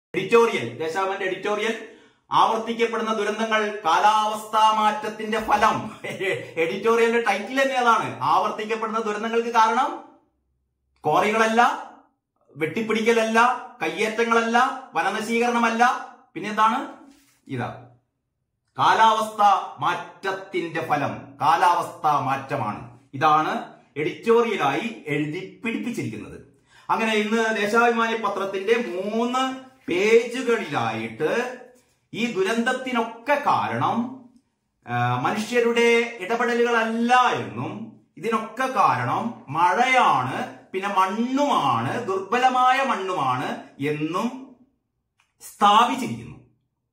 Editorial ദേശാഭിമാന്റെ editorial ആവർത്തിക്കപ്പെടുന്ന ദുരന്തങ്ങൾ കാലാവസ്ഥാ മാറ്റത്തിന്റെ ഫലം എഡിറ്റോറിയലിന്റെ ടൈറ്റിൽ തന്നെ അതാണ് ആവർത്തിക്കപ്പെടുന്ന ദുരന്തങ്ങൾക്ക് കാരണം കോറികളല്ല വെട്ടിപ്പിടിക്കലല്ല കയ്യേറ്റങ്ങളല്ല വനനശീകരണമല്ല പിന്നെ എന്താണ് ഇതാ കാലാവസ്ഥ മാറ്റത്തിന്റെ ഫലം കാലാവസ്ഥ മാറ്റമാണ് ഇതാണ് എഡിറ്റോറിയലായി എഴുതി പിടിപ്പിച്ചിരിക്കുന്നത് അങ്ങനെ ഇന്ന് ദേശാഭിമാനി പത്രത്തിന്റെ മൂന്ന് പേജുകളിലായിട്ട് ഈ ദുരന്തത്തിനൊക്കെ കാരണം ആ, മനുഷ്യരുടെ ഇടപെടലുകളല്ല എന്നും ഇതിനൊക്കെ കാരണം മഴയാണ് പിന്നെ മണ്ണുമാണ് ദുർബലമായ മണ്ണുമാണ് എന്നും സ്ഥാപിച്ചിരിക്കുന്നു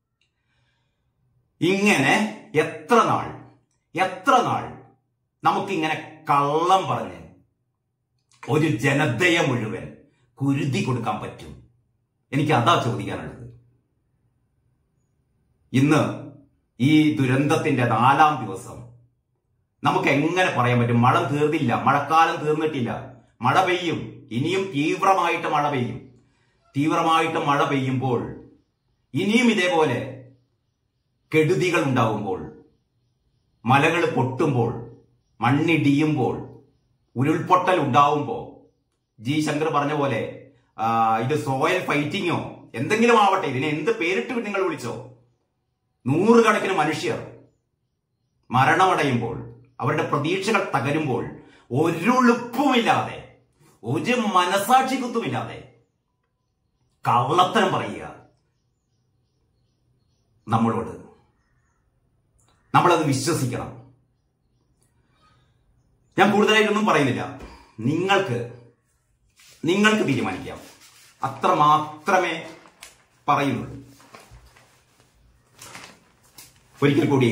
ഇങ്ങനെ എത്ര നാൾ എത്ര നാൾ നമുക്കിങ്ങനെ കള്ളം പറഞ്ഞ് ഒരു ജനതയെ മുഴുവൻ കുരുതി കൊടുക്കാൻ പറ്റും എനിക്ക് അതാ ചോദിക്കാനുള്ളത് ഇന്ന് ഈ ദുരന്തത്തിന്റെ നാലാം ദിവസം നമുക്ക് എങ്ങനെ പറയാൻ പറ്റും മഴ തീർന്നില്ല മഴക്കാലം തീർന്നിട്ടില്ല മഴ പെയ്യും ഇനിയും തീവ്രമായിട്ട് മഴ പെയ്യും തീവ്രമായിട്ട് മഴ പെയ്യുമ്പോൾ ഇനിയും ഇതേപോലെ കെടുതികൾ ഉണ്ടാവുമ്പോൾ മലകൾ പൊട്ടുമ്പോൾ മണ്ണിടിയുമ്പോൾ ഉരുൾപൊട്ടൽ ഉണ്ടാവുമ്പോൾ ജി ശങ്കർ പറഞ്ഞ പോലെ ആ, ഇത് സോയിൽ ഫൈറ്റിങ്ങോ എന്തെങ്കിലും ആവട്ടെ ഇതിനെ എന്ത് പേരിട്ട് നിങ്ങൾ വിളിച്ചോ നൂറുകണക്കിന് മനുഷ്യർ മരണമടയുമ്പോൾ അവരുടെ പ്രതീക്ഷകൾ തകരുമ്പോൾ ഒരുളുപ്പുമില്ലാതെ ഒരു മനസാക്ഷി കുത്തുമില്ലാതെ കള്ളത്തരം പറയുക നമ്മളോട് നമ്മളത് വിശ്വസിക്കണം ഞാൻ കൂടുതലായിട്ടൊന്നും പറയുന്നില്ല നിങ്ങൾക്ക് നിങ്ങൾക്ക് തീരുമാനിക്കാം അത്ര മാത്രമേ പറയുന്നുള്ളൂ ഒരിക്കൽ കൂടി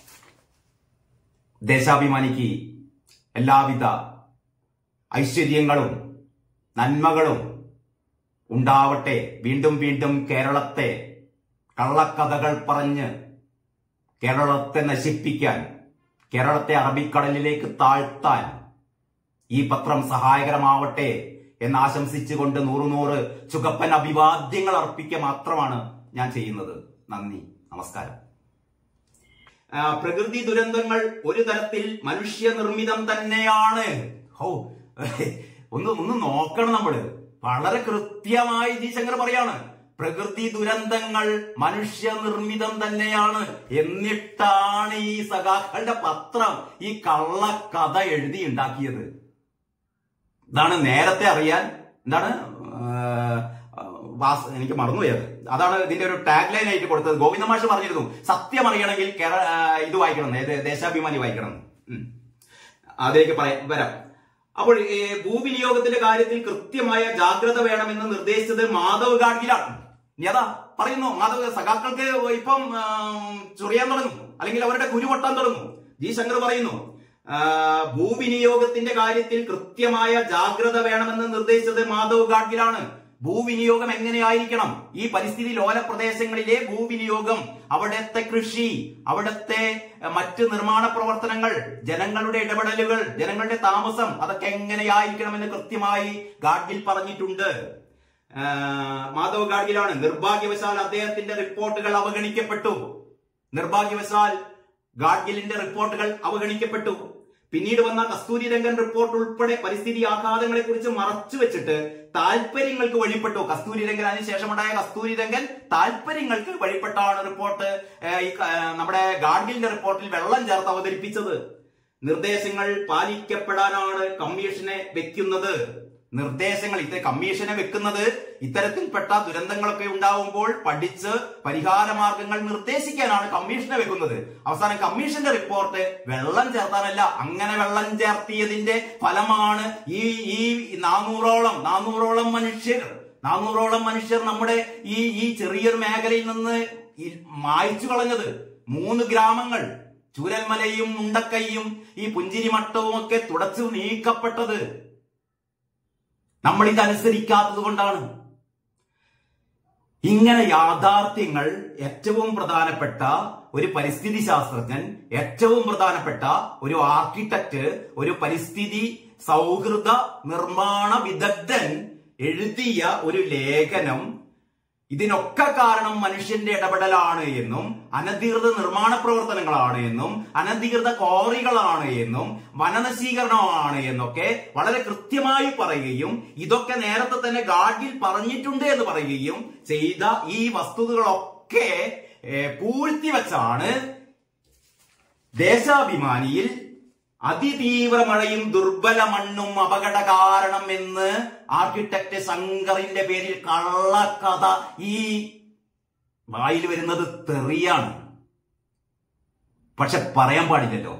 ദേശാഭിമാനിക്ക് എല്ലാവിധ ഐശ്വര്യങ്ങളും നന്മകളും ഉണ്ടാവട്ടെ വീണ്ടും വീണ്ടും കേരളത്തെ കള്ളക്കഥകൾ പറഞ്ഞ് കേരളത്തെ നശിപ്പിക്കാൻ കേരളത്തെ അറബിക്കടലിലേക്ക് താഴ്ത്താൻ ഈ പത്രം സഹായകരമാവട്ടെ എന്ന് ആശംസിച്ചുകൊണ്ട് നൂറ് നൂറ് ചുകപ്പൻ അഭിവാദ്യങ്ങൾ അർപ്പിക്കുക മാത്രമാണ് ഞാൻ ചെയ്യുന്നത് നന്ദി നമസ്കാരം ആ, പ്രകൃതി ദുരന്തങ്ങൾ ഒരു തരത്തിൽ മനുഷ്യനിർമ്മിതം തന്നെയാണ് ഹോ ഒന്ന് ഒന്ന് നോക്കണം നമ്മള് വളരെ കൃത്യമായി ജി ശങ്കർ പറയാണ് പ്രകൃതി ദുരന്തങ്ങൾ മനുഷ്യനിർമ്മിതം തന്നെയാണ് എന്നിട്ടാണ് ഈ സഖാക്കളുടെ പത്രം ഈ കള്ളക്കഥ എഴുതി ഉണ്ടാക്കിയത് ഇതാണ് നേരത്തെ അറിയാൻ എന്താണ് ആ, വാസ് എനിക്ക് മറന്നുപോയത് അതാണ് ഇതിന്റെ ഒരു ടാഗ് ലൈൻ ആയിട്ട് കൊടുത്തത് ഗോവിന്ദ മാഷ് പറഞ്ഞിരുന്നു സത്യം അറിയണമെങ്കിൽ കേര- ആ, ഇത് വായിക്കണം ഏത് ദേശാഭിമാനി വായിക്കണം ഉം. അതിലേക്ക് പറയാം വരാം അപ്പോൾ ഈ ഭൂവിനിയോഗത്തിന്റെ കാര്യത്തിൽ കൃത്യമായ ജാഗ്രത വേണമെന്ന് നിർദ്ദേശിച്ചത് മാധവ് ഗാഡ്ഗിലാണ് ഇനി അതാ പറയുന്നു മാധവ് സഖാക്കൾക്ക് ഇപ്പം ആം, ചൊറിയാൻ തുടങ്ങും അല്ലെങ്കിൽ അവരുടെ കുരു പൊട്ടാൻ തുടങ്ങും ജി ശങ്കർ പറയുന്നു ആ, ഭൂവിനിയോഗത്തിന്റെ കാര്യത്തിൽ കൃത്യമായ ജാഗ്രത വേണമെന്ന് നിർദ്ദേശിച്ചത് മാധവ് ഗാഡ്ഗിലാണ് ഭൂവിനിയോഗം എങ്ങനെയായിരിക്കണം ഈ പരിസ്ഥിതി ലോല പ്രദേശങ്ങളിലെ ഭൂവിനിയോഗം അവിടുത്തെ കൃഷി അവിടുത്തെ അഹ്, മറ്റ് നിർമ്മാണ പ്രവർത്തനങ്ങൾ ജനങ്ങളുടെ ഇടപെടലുകൾ ജനങ്ങളുടെ താമസം അതൊക്കെ എങ്ങനെയായിരിക്കണമെന്ന് കൃത്യമായി ഗാഡ്ഗിൽ പറഞ്ഞിട്ടുണ്ട് ആ, മാധവ് ഗാഡ്ഗിലാണ് നിർഭാഗ്യവശാൽ അദ്ദേഹത്തിന്റെ റിപ്പോർട്ടുകൾ അവഗണിക്കപ്പെട്ടു നിർഭാഗ്യവശാൽ ഗാഡ്ഗിലിന്റെ റിപ്പോർട്ടുകൾ അവഗണിക്കപ്പെട്ടു പിന്നീട് വന്ന കസ്തൂരി രംഗൻ റിപ്പോർട്ട് ഉൾപ്പെടെ പരിസ്ഥിതി ആഘാതങ്ങളെ കുറിച്ച് മറച്ചു വെച്ചിട്ട് താല്പര്യങ്ങൾക്ക് വഴിപ്പെട്ടു കസ്തൂരി രംഗൻ അതിനുശേഷമുണ്ടായ കസ്തൂരി രംഗൻ താല്പര്യങ്ങൾക്ക് വഴിപ്പെട്ടാണ് റിപ്പോർട്ട് ഏഹ്, ഈ ക- ഏഹ്, നമ്മുടെ ഗാഡ്ഗിലിന്റെ റിപ്പോർട്ടിൽ വെള്ളം ചേർത്ത് അവതരിപ്പിച്ചത് നിർദ്ദേശങ്ങൾ പാലിക്കപ്പെടാനാണ് കമ്മീഷനെ വെക്കുന്നത് നിർദ്ദേശങ്ങൾ ഇത്ര കമ്മീഷനെ വെക്കുന്നത് ഇത്തരത്തിൽപ്പെട്ട ദുരന്തങ്ങളൊക്കെ ഉണ്ടാവുമ്പോൾ പഠിച്ച് പരിഹാര മാർഗങ്ങൾ നിർദ്ദേശിക്കാനാണ് കമ്മീഷനെ വെക്കുന്നത് അവസാനം കമ്മീഷന്റെ റിപ്പോർട്ട് വെള്ളം ചേർത്താനല്ല അങ്ങനെ വെള്ളം ചേർത്തിയതിന്റെ ഫലമാണ് ഈ ഈ നാനൂറോളം നാനൂറോളം മനുഷ്യർ നാനൂറോളം മനുഷ്യർ നമ്മുടെ ഈ ഈ ചെറിയൊരു മേഖലയിൽ നിന്ന് ഈ മായ്ച്ചു കളഞ്ഞത് മൂന്ന് ഗ്രാമങ്ങൾ ചൂരൽമലയും മുണ്ടക്കൈയും ഈ പുഞ്ചിരിമട്ടവും ഒക്കെ തുടച്ചു നീക്കപ്പെട്ടത് നമ്മൾ ഇതനുസരിക്കാത്തത് കൊണ്ടാണ് ഇങ്ങനെ യാഥാർത്ഥ്യങ്ങൾ ഏറ്റവും പ്രധാനപ്പെട്ട ഒരു പരിസ്ഥിതി ശാസ്ത്രജ്ഞൻ ഏറ്റവും പ്രധാനപ്പെട്ട ഒരു ആർക്കിടെക്ട് ഒരു പരിസ്ഥിതി സൗഹൃദ നിർമ്മാണ വിദഗ്ധൻ എഴുതിയ ഒരു ലേഖനം ഇതിനൊക്കെ കാരണം മനുഷ്യന്റെ ഇടപെടലാണ് എന്നും അനധികൃത നിർമ്മാണ പ്രവർത്തനങ്ങളാണ് എന്നും അനധികൃത കോറികളാണ് എന്നും വനനശീകരണമാണ് എന്നൊക്കെ വളരെ കൃത്യമായി പറയുകയും ഇതൊക്കെ നേരത്തെ തന്നെ ഗാഡ്ഗിൽ പറഞ്ഞിട്ടുണ്ട് എന്ന് പറയുകയും ചെയ്ത ഈ വസ്തുതകളൊക്കെ ഏ, പൂഴ്ത്തിവെച്ചാണ് ദേശാഭിമാനിയിൽ അതിതീവ്ര മഴയും ദുർബല മണ്ണും അപകട കാരണം എന്ന് ആർക്കിടെക്ട് ശങ്കറിന്റെ പേരിൽ കള്ളക്കഥ ഈ വായിൽ വരുന്നത് തെറിയാണ് പക്ഷെ പറയാൻ പാടില്ലല്ലോ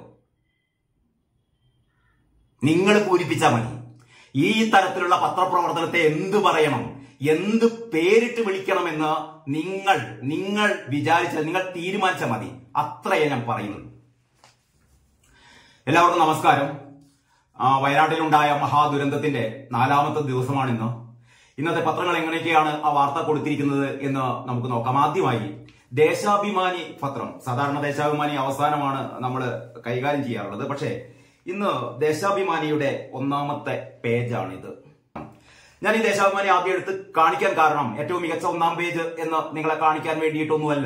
നിങ്ങൾ പൂരിപ്പിച്ചാൽ മതി ഈ തരത്തിലുള്ള പത്രപ്രവർത്തനത്തെ എന്ത് പറയണം എന്ത് പേരിട്ട് വിളിക്കണമെന്ന് നിങ്ങൾ നിങ്ങൾ വിചാരിച്ചാൽ നിങ്ങൾ തീരുമാനിച്ചാൽ മതി അത്രയേ ഞാൻ പറയുന്നുള്ളൂ എല്ലാവർക്കും നമസ്കാരം ആ, വയനാട്ടിലുണ്ടായ മഹാദുരന്തത്തിന്റെ നാലാമത്തെ ദിവസമാണിന്ന് ഇന്നത്തെ പത്രങ്ങൾ എങ്ങനെയൊക്കെയാണ് ആ വാർത്ത കൊടുത്തിരിക്കുന്നത് എന്ന് നമുക്ക് നോക്കാം ആദ്യമായി ദേശാഭിമാനി പത്രം സാധാരണ ദേശാഭിമാനി അവസാനമാണ് നമ്മൾ കൈകാര്യം ചെയ്യാറുള്ളത് പക്ഷേ ഇന്ന് ദേശാഭിമാനിയുടെ ഒന്നാമത്തെ പേജാണിത് ഞാൻ ഈ ദേശാഭിമാനി ആദ്യം എടുത്ത് കാണിക്കാൻ കാരണം ഏറ്റവും മികച്ച ഒന്നാം പേജ് എന്ന് നിങ്ങളെ കാണിക്കാൻ വേണ്ടിയിട്ടൊന്നുമല്ല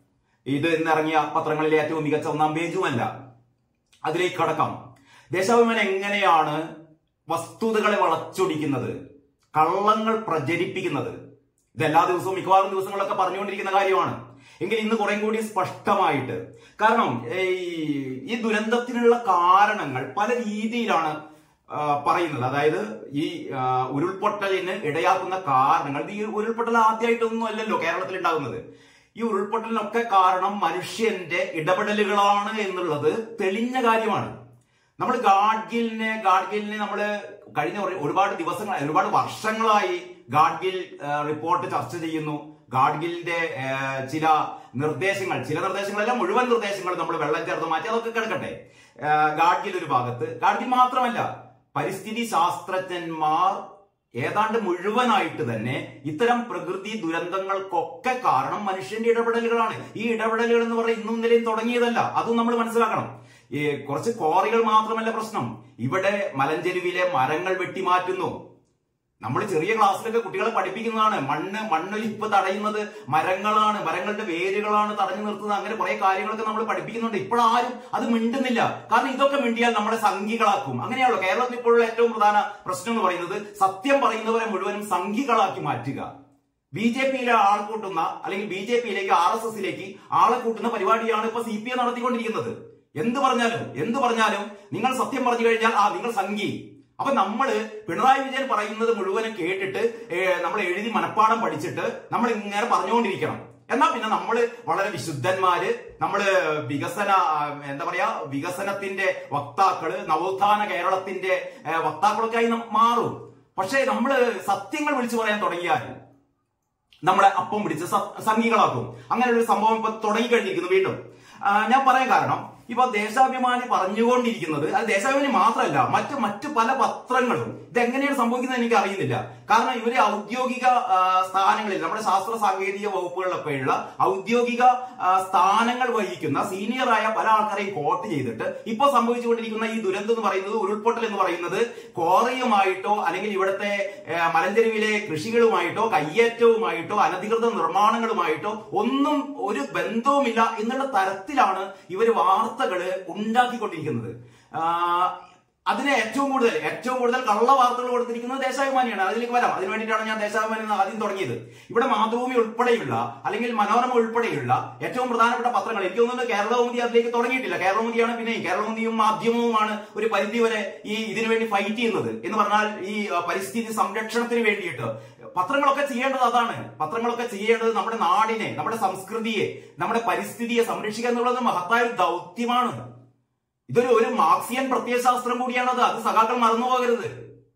ഇത് ഇന്നിറങ്ങിയ പത്രങ്ങളിലെ ഏറ്റവും മികച്ച ഒന്നാം പേജുമല്ല അതിലേക്ക് കടക്കാം ദേശാഭിമാനി എങ്ങനെയാണ് വസ്തുതകളെ വളച്ചൊടിക്കുന്നത് കള്ളങ്ങൾ പ്രചരിപ്പിക്കുന്നത് ഇത് എല്ലാ ദിവസവും മിക്കവാറും ദിവസങ്ങളൊക്കെ പറഞ്ഞുകൊണ്ടിരിക്കുന്ന കാര്യമാണ് എങ്കിൽ ഇന്ന് കുറേ കൂടി സ്പഷ്ടമായിട്ട് കാരണം ഈ ഈ ദുരന്തത്തിനുള്ള കാരണങ്ങൾ പല രീതിയിലാണ് ആ, പറയുന്നത് അതായത് ഈ ആ, ഉരുൾപൊട്ടലിന് ഇടയാക്കുന്ന കാരണങ്ങൾ ഇത് ഈ ഉരുൾപൊട്ടൽ ആദ്യമായിട്ടൊന്നും അല്ലല്ലോ കേരളത്തിൽ ഉണ്ടാകുന്നത് ഈ ഉരുൾപൊട്ടലിനൊക്കെ കാരണം മനുഷ്യന്റെ ഇടപെടലുകളാണ് എന്നുള്ളത് തെളിഞ്ഞ കാര്യമാണ് നമ്മൾ ഗാഡ്ഗിലിനെ ഗാഡ്ഗിലിനെ നമ്മൾ കഴിഞ്ഞ ഒരു- ഒരുപാട് ദിവസങ്ങൾ ഒരുപാട് വർഷങ്ങളായി ഗാഡ്ഗിൽ ആ, റിപ്പോർട്ട് ചർച്ച ചെയ്യുന്നു ഗാഡ്ഗിലിന്റെ ആ, ചില നിർദ്ദേശങ്ങൾ ചില നിർദ്ദേശങ്ങളല്ല മുഴുവൻ നിർദ്ദേശങ്ങൾ നമ്മൾ വെള്ളം ചേർത്ത് മാറ്റി അതൊക്കെ കിടക്കട്ടെ ആ, ഗാഡ്ഗിൽ ഒരു ഭാഗത്ത് ഗാഡ്ഗിൽ മാത്രമല്ല പരിസ്ഥിതി ശാസ്ത്രജ്ഞന്മാർ ഏതാണ്ട് മുഴുവനായിട്ട് തന്നെ ഇത്തരം പ്രകൃതി ദുരന്തങ്ങൾക്കൊക്കെ കാരണം മനുഷ്യന്റെ ഇടപെടലുകളാണ് ഈ ഇടപെടലുകൾ എന്ന് പറയുന്നത് ഇന്നും ഇന്നലെയും തുടങ്ങിയതല്ല അതും നമ്മൾ മനസ്സിലാക്കണം ഈ കുറച്ച് ക്വാറികൾ മാത്രമല്ല പ്രശ്നം ഇവിടെ മലഞ്ചെരുവിലെ മരങ്ങൾ വെട്ടിമാറ്റുന്നു നമ്മൾ ചെറിയ ക്ലാസ്സിലൊക്കെ കുട്ടികളെ പഠിപ്പിക്കുന്നതാണ് മണ്ണ് മണ്ണൊലിപ്പ് തടയുന്നത് മരങ്ങളാണ് മരങ്ങളുടെ വേരുകളാണ് തടഞ്ഞു നിർത്തുന്നത് അങ്ങനെ കുറെ കാര്യങ്ങളൊക്കെ നമ്മൾ പഠിപ്പിക്കുന്നുണ്ട് ഇപ്പോഴാരും അത് മിണ്ടുന്നില്ല കാരണം ഇതൊക്കെ മിണ്ടിയാൽ നമ്മളെ സംഘികളാക്കും അങ്ങനെയാണല്ലോ കേരളത്തിൽ ഇപ്പോഴുള്ള ഏറ്റവും പ്രധാന പ്രശ്നം എന്ന് പറയുന്നത് സത്യം പറയുന്നവരെ മുഴുവനും സംഘികളാക്കി മാറ്റുക ബി ജെ പിയിലെ ആൾ കൂട്ടുന്ന അല്ലെങ്കിൽ ബി ജെ പിയിലേക്ക് ആർ എസ് എസിലേക്ക് ആളെ കൂട്ടുന്ന പരിപാടിയാണ് ഇപ്പൊ സി പി എം നടത്തിക്കൊണ്ടിരിക്കുന്നത് എന്ത് പറഞ്ഞാലും എന്ത് പറഞ്ഞാലും നിങ്ങൾ സത്യം പറഞ്ഞു കഴിഞ്ഞാൽ ആ നിങ്ങൾ സംഘി അപ്പൊ നമ്മള് പിണറായി വിജയൻ പറയുന്നത് മുഴുവനും കേട്ടിട്ട് നമ്മൾ എഴുതി മനഃപ്പാടം പഠിച്ചിട്ട് നമ്മൾ ഇങ്ങനെ പറഞ്ഞുകൊണ്ടിരിക്കണം എന്നാ പിന്നെ നമ്മള് വളരെ വിശുദ്ധന്മാര് നമ്മള് വികസന ആ, എന്താ പറയാ വികസനത്തിന്റെ വക്താക്കള് നവോത്ഥാന കേരളത്തിന്റെ ഏ, വക്താക്കളൊക്കെ ആയി നം- മാറും പക്ഷേ നമ്മള് സത്യങ്ങൾ വിളിച്ചു പറയാൻ തുടങ്ങിയാൽ നമ്മളെ അപ്പം പിടിച്ച് സ- സംഘികളാക്കും അങ്ങനെ ഒരു സംഭവം ഇപ്പൊ തുടങ്ങിക്കഴിഞ്ഞിരിക്കുന്നു വീണ്ടും ആ, ഞാൻ പറയാൻ കാരണം ഇപ്പൊ ദേശാഭിമാനി പറഞ്ഞുകൊണ്ടിരിക്കുന്നത് അത് ദേശാഭിമാനി മാത്രമല്ല മറ്റ് മറ്റ് പല പത്രങ്ങളും ഇത് എങ്ങനെയാണ് സംഭവിക്കുന്നത് എനിക്ക് അറിയുന്നില്ല കാരണം ഇവര് ഔദ്യോഗിക ആ, സ്ഥാനങ്ങളിൽ നമ്മുടെ ശാസ്ത്ര സാങ്കേതിക വകുപ്പുകളിലൊക്കെയുള്ള ഔദ്യോഗിക ആ, സ്ഥാനങ്ങൾ വഹിക്കുന്ന സീനിയറായ പല ആൾക്കാരെയും കോട്ട് ചെയ്തിട്ട് ഇപ്പൊ സംഭവിച്ചുകൊണ്ടിരിക്കുന്ന ഈ ദുരന്തം എന്ന് പറയുന്നത് ഉരുൾപൊട്ടൽ എന്ന് പറയുന്നത് ക്വാറിയുമായിട്ടോ അല്ലെങ്കിൽ ഇവിടുത്തെ ഏ, മലഞ്ചെരുവിലെ കൃഷികളുമായിട്ടോ കയ്യേറ്റവുമായിട്ടോ അനധികൃത നിർമ്മാണങ്ങളുമായിട്ടോ ഒന്നും ഒരു ബന്ധവുമില്ല എന്നുള്ള തരത്തിലാണ് ഇവർ വാർത്തകള് ഉണ്ടാക്കിക്കൊണ്ടിരിക്കുന്നത് ആ, അതിന് ഏറ്റവും കൂടുതൽ ഏറ്റവും കൂടുതൽ കള്ള വാർത്തകൾ കൊടുത്തിരിക്കുന്നത് ദേശാഭിമാനിയാണ് അതിലേക്ക് വരാം അതിന് വേണ്ടിയിട്ടാണ് ഞാൻ ദേശാഭിമാനി എന്ന് ആദ്യം തുടങ്ങിയത് ഇവിടെ മാതൃഭൂമി ഉൾപ്പെടെയുള്ള അല്ലെങ്കിൽ മനോരമ ഉൾപ്പെടെയുള്ള ഏറ്റവും പ്രധാനപ്പെട്ട പത്രങ്ങൾ എനിക്ക് തോന്നുന്നത് കേരളകൗമുദി അതിലേക്ക് തുടങ്ങിയിട്ടില്ല കേരളകൗമുദിയാണ് പിന്നെ കേരളകൗമുദിയും മാധ്യമവുമാണ് ഒരു പരിധി വരെ ഈ ഇതിനു വേണ്ടി ഫൈറ്റ് ചെയ്യുന്നത് എന്ന് പറഞ്ഞാൽ ഈ ആ, പരിസ്ഥിതി സംരക്ഷണത്തിന് വേണ്ടിയിട്ട് പത്രങ്ങളൊക്കെ ചെയ്യേണ്ടത് അതാണ് പത്രങ്ങളൊക്കെ ചെയ്യേണ്ടത് നമ്മുടെ നാടിനെ നമ്മുടെ സംസ്കൃതിയെ നമ്മുടെ പരിസ്ഥിതിയെ സംരക്ഷിക്കുക എന്നുള്ളത് മഹത്തായ ഒരു ദൗത്യമാണ് ഇതൊരു ഒരു മാർക്സിയൻ പ്രത്യയശാസ്ത്രം കൂടിയാണത് അത് സഖാക്കൾ മറന്നു പോകരുത്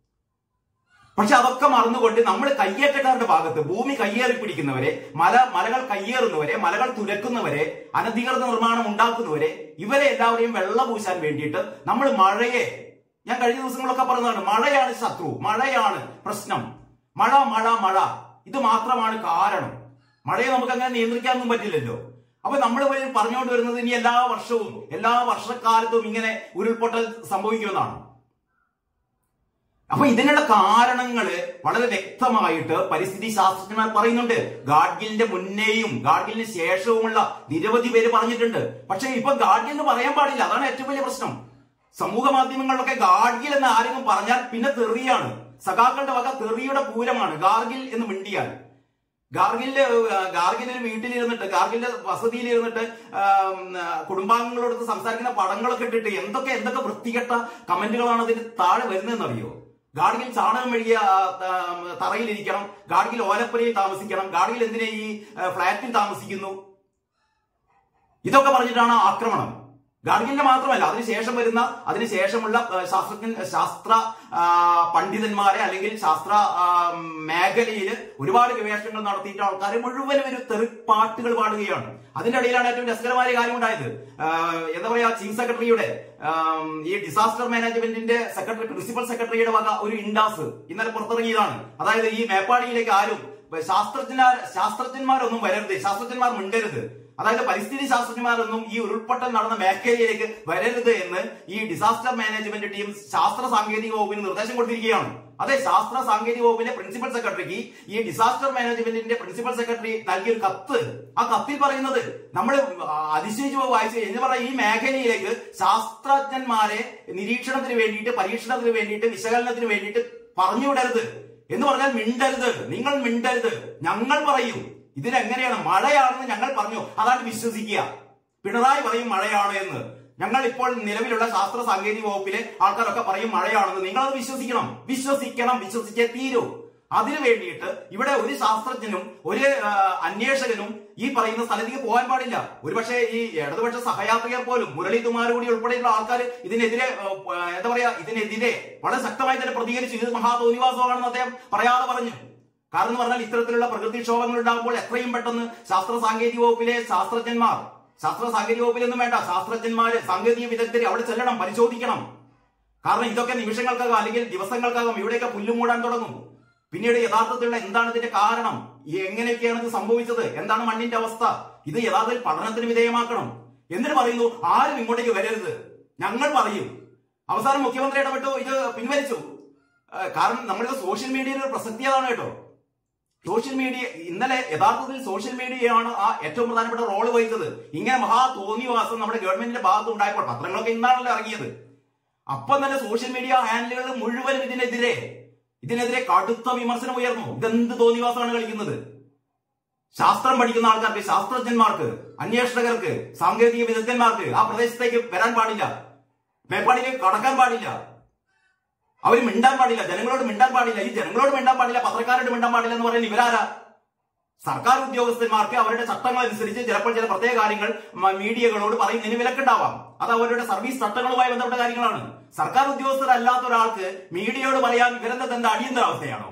പക്ഷെ അതൊക്കെ മറന്നുകൊണ്ട് നമ്മൾ കയ്യേറ്റക്കാരുടെ ഭാഗത്ത് ഭൂമി കയ്യേറി പിടിക്കുന്നവരെ മല മലകൾ കയ്യേറുന്നവരെ മലകൾ തുരക്കുന്നവരെ അനധികൃത നിർമ്മാണം ഉണ്ടാക്കുന്നവരെ ഇവരെ എല്ലാവരെയും വെള്ള പൂശാൻ വേണ്ടിയിട്ട് നമ്മൾ മഴയെ ഞാൻ കഴിഞ്ഞ ദിവസങ്ങളൊക്കെ പറഞ്ഞതാണ് മഴയാണ് ശത്രു മഴയാണ് പ്രശ്നം മഴ മഴ മഴ ഇത് മാത്രമാണ് കാരണം മഴയെ നമുക്ക് അങ്ങനെ നിയന്ത്രിക്കാനൊന്നും പറ്റില്ലല്ലോ അപ്പൊ നമ്മൾ പറഞ്ഞുകൊണ്ട് വരുന്നത് ഇനി എല്ലാ വർഷവും എല്ലാ വർഷക്കാലത്തും ഇങ്ങനെ ഉരുൾപൊട്ടൽ സംഭവിക്കുമെന്നാണ് അപ്പൊ ഇതിനുള്ള കാരണങ്ങള് വളരെ വ്യക്തമായിട്ട് പരിസ്ഥിതി ശാസ്ത്രജ്ഞന്മാർ പറയുന്നുണ്ട് ഗാഡ്ഗിലിന്റെ മുന്നേയും ഗാഡ്ഗിലിന് ശേഷവുമുള്ള നിരവധി പേര് പറഞ്ഞിട്ടുണ്ട് പക്ഷെ ഇപ്പൊ ഗാഡ്ഗിൽ എന്ന് പറയാൻ പാടില്ല അതാണ് ഏറ്റവും വലിയ പ്രശ്നം സമൂഹ മാധ്യമങ്ങളിലൊക്കെ ഗാഡ്ഗിൽ എന്ന് ആരെങ്കിലും പറഞ്ഞാൽ പിന്നെ തെറിയാണ് സഖാക്കളുടെ വക തെറിയുടെ പൂരമാണ് ഗാർഗിൽ എന്ന് മിണ്ടിയാൽ ഗാർഗിലിന്റെ ഗാർഗിൽ ഒരു വീട്ടിലിരുന്നിട്ട് ഗാർഗിലിന്റെ വസതിയിൽ ഇരുന്നിട്ട് ആം, ആ, കുടുംബാംഗങ്ങളോട് സംസാരിക്കുന്ന പടങ്ങളൊക്കെ ഇട്ടിട്ട് എന്തൊക്കെ എന്തൊക്കെ വൃത്തികെട്ട കമന്റുകളാണ് അതിന് താഴെ വരുന്നതെന്ന് അറിയോ ഗാഡ്ഗിൽ ചാണകം മെഴുകിയ ആ, ആ, തറയിലിരിക്കണം ഗാഡ്ഗിൽ ഓലപ്പുരയിൽ താമസിക്കണം ഗാഡ്ഗിൽ എന്തിനാ ഈ ആ, ഫ്ലാറ്റിൽ താമസിക്കുന്നു ഇതൊക്കെ പറഞ്ഞിട്ടാണ് ആക്രമണം ഗാഡ്ഗിലിന്റെ മാത്രമല്ല അതിനുശേഷം വരുന്ന അതിനുശേഷമുള്ള ആ, ശാസ്ത്രജ്ഞൻ ശാസ്ത്ര ആ, പണ്ഡിതന്മാരെ അല്ലെങ്കിൽ ശാസ്ത്ര ആ, മേഖലയിൽ ഒരുപാട് ഗവേഷണങ്ങൾ നടത്തിയിട്ട് ആൾക്കാർ മുഴുവനും ഒരു തെറിപ്പാട്ടുകൾ പാടുകയാണ് അതിന്റെ ഇടയിലാണ് ഏറ്റവും രസകരമായ കാര്യം ഉണ്ടായത് ആ, എന്താ പറയാ ചീഫ് സെക്രട്ടറിയുടെ ആ, ഈ ഡിസാസ്റ്റർ മാനേജ്മെന്റിന്റെ സെക്രട്ടറി പ്രിൻസിപ്പൽ സെക്രട്ടറിയുടെ വക ഒരു ഇൻഡാസ് ഇന്നലെ പുറത്തിറങ്ങിയതാണ് അതായത് ഈ മേപ്പാടിയിലേക്ക് ആരും ശാസ്ത്രജ്ഞന്മാർ ശാസ്ത്രജ്ഞന്മാരൊന്നും വരരുത് ശാസ്ത്രജ്ഞന്മാർ മിണ്ടരുത് അതായത് പരിസ്ഥിതി ശാസ്ത്രജ്ഞന്മാരൊന്നും ഈ ഉരുൾപൊട്ടൽ നടന്ന മേഖലയിലേക്ക് വരരുത് എന്ന് ഈ ഡിസാസ്റ്റർ മാനേജ്മെന്റ് ടീം ശാസ്ത്ര സാങ്കേതിക വകുപ്പിന് നിർദ്ദേശം കൊടുത്തിരിക്കുകയാണ് അതെ ശാസ്ത്ര സാങ്കേതിക വകുപ്പിന്റെ പ്രിൻസിപ്പൽ സെക്രട്ടറിക്ക് ഈ ഡിസാസ്റ്റർ മാനേജ്മെന്റിന്റെ പ്രിൻസിപ്പൽ സെക്രട്ടറി നൽകിയ ഒരു കത്ത് ആ കത്തിൽ പറയുന്നത് നമ്മൾ അതിശയിച്ചു പോയി വായിച്ചു എന്ന് പറയാം ഈ മേഖലയിലേക്ക് ശാസ്ത്രജ്ഞന്മാരെ നിരീക്ഷണത്തിന് വേണ്ടിയിട്ട് പരീക്ഷണത്തിന് വേണ്ടിയിട്ട് വിശകലനത്തിന് വേണ്ടിയിട്ട് പറഞ്ഞുവിടരുത് എന്ന് പറഞ്ഞാൽ മിണ്ടരുത് നിങ്ങൾ മിണ്ടരുത് ഞങ്ങൾ പറയും ഇതിനെങ്ങനെയാണ് മഴയാണെന്ന് ഞങ്ങൾ പറഞ്ഞു അതാണ് വിശ്വസിക്കുക പിണറായി പറയും മഴയാണ് എന്ന് ഞങ്ങൾ ഇപ്പോൾ നിലവിലുള്ള ശാസ്ത്ര സാങ്കേതിക വകുപ്പിലെ ആൾക്കാരൊക്കെ പറയും മഴയാണെന്ന് നിങ്ങളത് വിശ്വസിക്കണം വിശ്വസിക്കണം വിശ്വസിച്ചേ തീരൂ അതിനു വേണ്ടിയിട്ട് ഇവിടെ ഒരു ശാസ്ത്രജ്ഞനും ഒരു ആ, അന്വേഷകനും ഈ പറയുന്ന സ്ഥലത്തേക്ക് പോകാൻ പാടില്ല ഒരുപക്ഷെ ഈ ഇടതുപക്ഷ സഹയാത്രികർ പോലും മുരളി കുമാരകൂടി ഉൾപ്പെടെയുള്ള ആൾക്കാർ ഇതിനെതിരെ ആ, എന്താ പറയാ ഇതിനെതിരെ വളരെ ശക്തമായി തന്നെ പ്രതികരിച്ചു ഇത് മഹാതോന്നിവാസമാണെന്ന് അദ്ദേഹം പറയാതെ പറഞ്ഞു കാരണം എന്ന് പറഞ്ഞാൽ ഇത്തരത്തിലുള്ള പ്രകൃതിക്ഷോഭങ്ങൾ ഉണ്ടാകുമ്പോൾ എത്രയും പെട്ടെന്ന് ശാസ്ത്ര സാങ്കേതിക വകുപ്പിലെ ശാസ്ത്രജ്ഞന്മാർ ശാസ്ത്ര സാങ്കേതിക വകുപ്പിലൊന്നും വേണ്ട ശാസ്ത്രജ്ഞന്മാര് സാങ്കേതിക വിദഗ്ധരെ അവിടെ ചെല്ലണം പരിശോധിക്കണം കാരണം ഇതൊക്കെ നിമിഷങ്ങൾക്കകം അല്ലെങ്കിൽ ദിവസങ്ങൾക്കകം ഇവിടെയൊക്കെ പുല്ലുമൂടാൻ തുടങ്ങും പിന്നീട് യഥാർത്ഥത്തിലുള്ള എന്താണ് ഇതിന്റെ കാരണം ഈ എങ്ങനെയൊക്കെയാണ് ഇത് സംഭവിച്ചത് എന്താണ് മണ്ണിന്റെ അവസ്ഥ ഇത് യഥാർത്ഥത്തിൽ പഠനത്തിന് വിധേയമാക്കണം എന്നിട്ട് പറയുന്നു ആരും ഇങ്ങോട്ടേക്ക് വരരുത് ഞങ്ങൾ പറയും അവസാനം മുഖ്യമന്ത്രി ഇടപെട്ടു ഇത് പിൻവലിച്ചു ആ, കാരണം നമ്മളിത് സോഷ്യൽ മീഡിയയിൽ ഒരു പ്രസക്തിയതാണ് കേട്ടോ സോഷ്യൽ മീഡിയ ഇന്നലെ യഥാർത്ഥത്തിൽ സോഷ്യൽ മീഡിയയാണ് ആ ഏറ്റവും പ്രധാനപ്പെട്ട റോള് വഹിച്ചത് ഇങ്ങനെ മഹാ തോന്നിവാസം നമ്മുടെ ഗവൺമെന്റിന്റെ ഭാഗത്ത് ഉണ്ടായപ്പോൾ പത്രങ്ങളൊക്കെ ഇന്നാണല്ലോ ഇറങ്ങിയത് അപ്പം തന്നെ സോഷ്യൽ മീഡിയ ഹാൻഡിലുകൾ മുഴുവനും ഇതിനെതിരെ ഇതിനെതിരെ കടുത്ത വിമർശനം ഉയർന്നു ഇതെന്ത് തോന്നിവാസമാണ് കളിക്കുന്നത് ശാസ്ത്രം പഠിക്കുന്ന ആൾക്കാർക്ക് ശാസ്ത്രജ്ഞന്മാർക്ക് അന്വേഷകർക്ക് സാങ്കേതിക വിദഗ്ധന്മാർക്ക് ആ പ്രദേശത്തേക്ക് വരാൻ പാടില്ല മേപ്പാടിലേക്ക് കടക്കാൻ പാടില്ല അവർ മിണ്ടാൻ പാടില്ല ജനങ്ങളോട് മിണ്ടാൻ പാടില്ല ഈ ജനങ്ങളോട് മിണ്ടാൻ പാടില്ല പത്രക്കാരോട് മിണ്ടാൻ പാടില്ല എന്ന് പറയുന്നത് ഇവരാരാ സർക്കാർ ഉദ്യോഗസ്ഥന്മാർക്ക് അവരുടെ ചട്ടങ്ങൾ അനുസരിച്ച് ചിലപ്പോൾ ചില പ്രത്യേക കാര്യങ്ങൾ മ- മീഡിയകളോട് പറയുന്നതിന് വിലക്കുണ്ടാവാം അത് അവരുടെ സർവീസ് ചട്ടങ്ങളുമായി ബന്ധപ്പെട്ട കാര്യങ്ങളാണ് സർക്കാർ ഉദ്യോഗസ്ഥരല്ലാത്ത ഒരാൾക്ക് മീഡിയയോട് പറയാൻ ഇവരെന്താ എന്താ അടിയന്തരാവസ്ഥയാണോ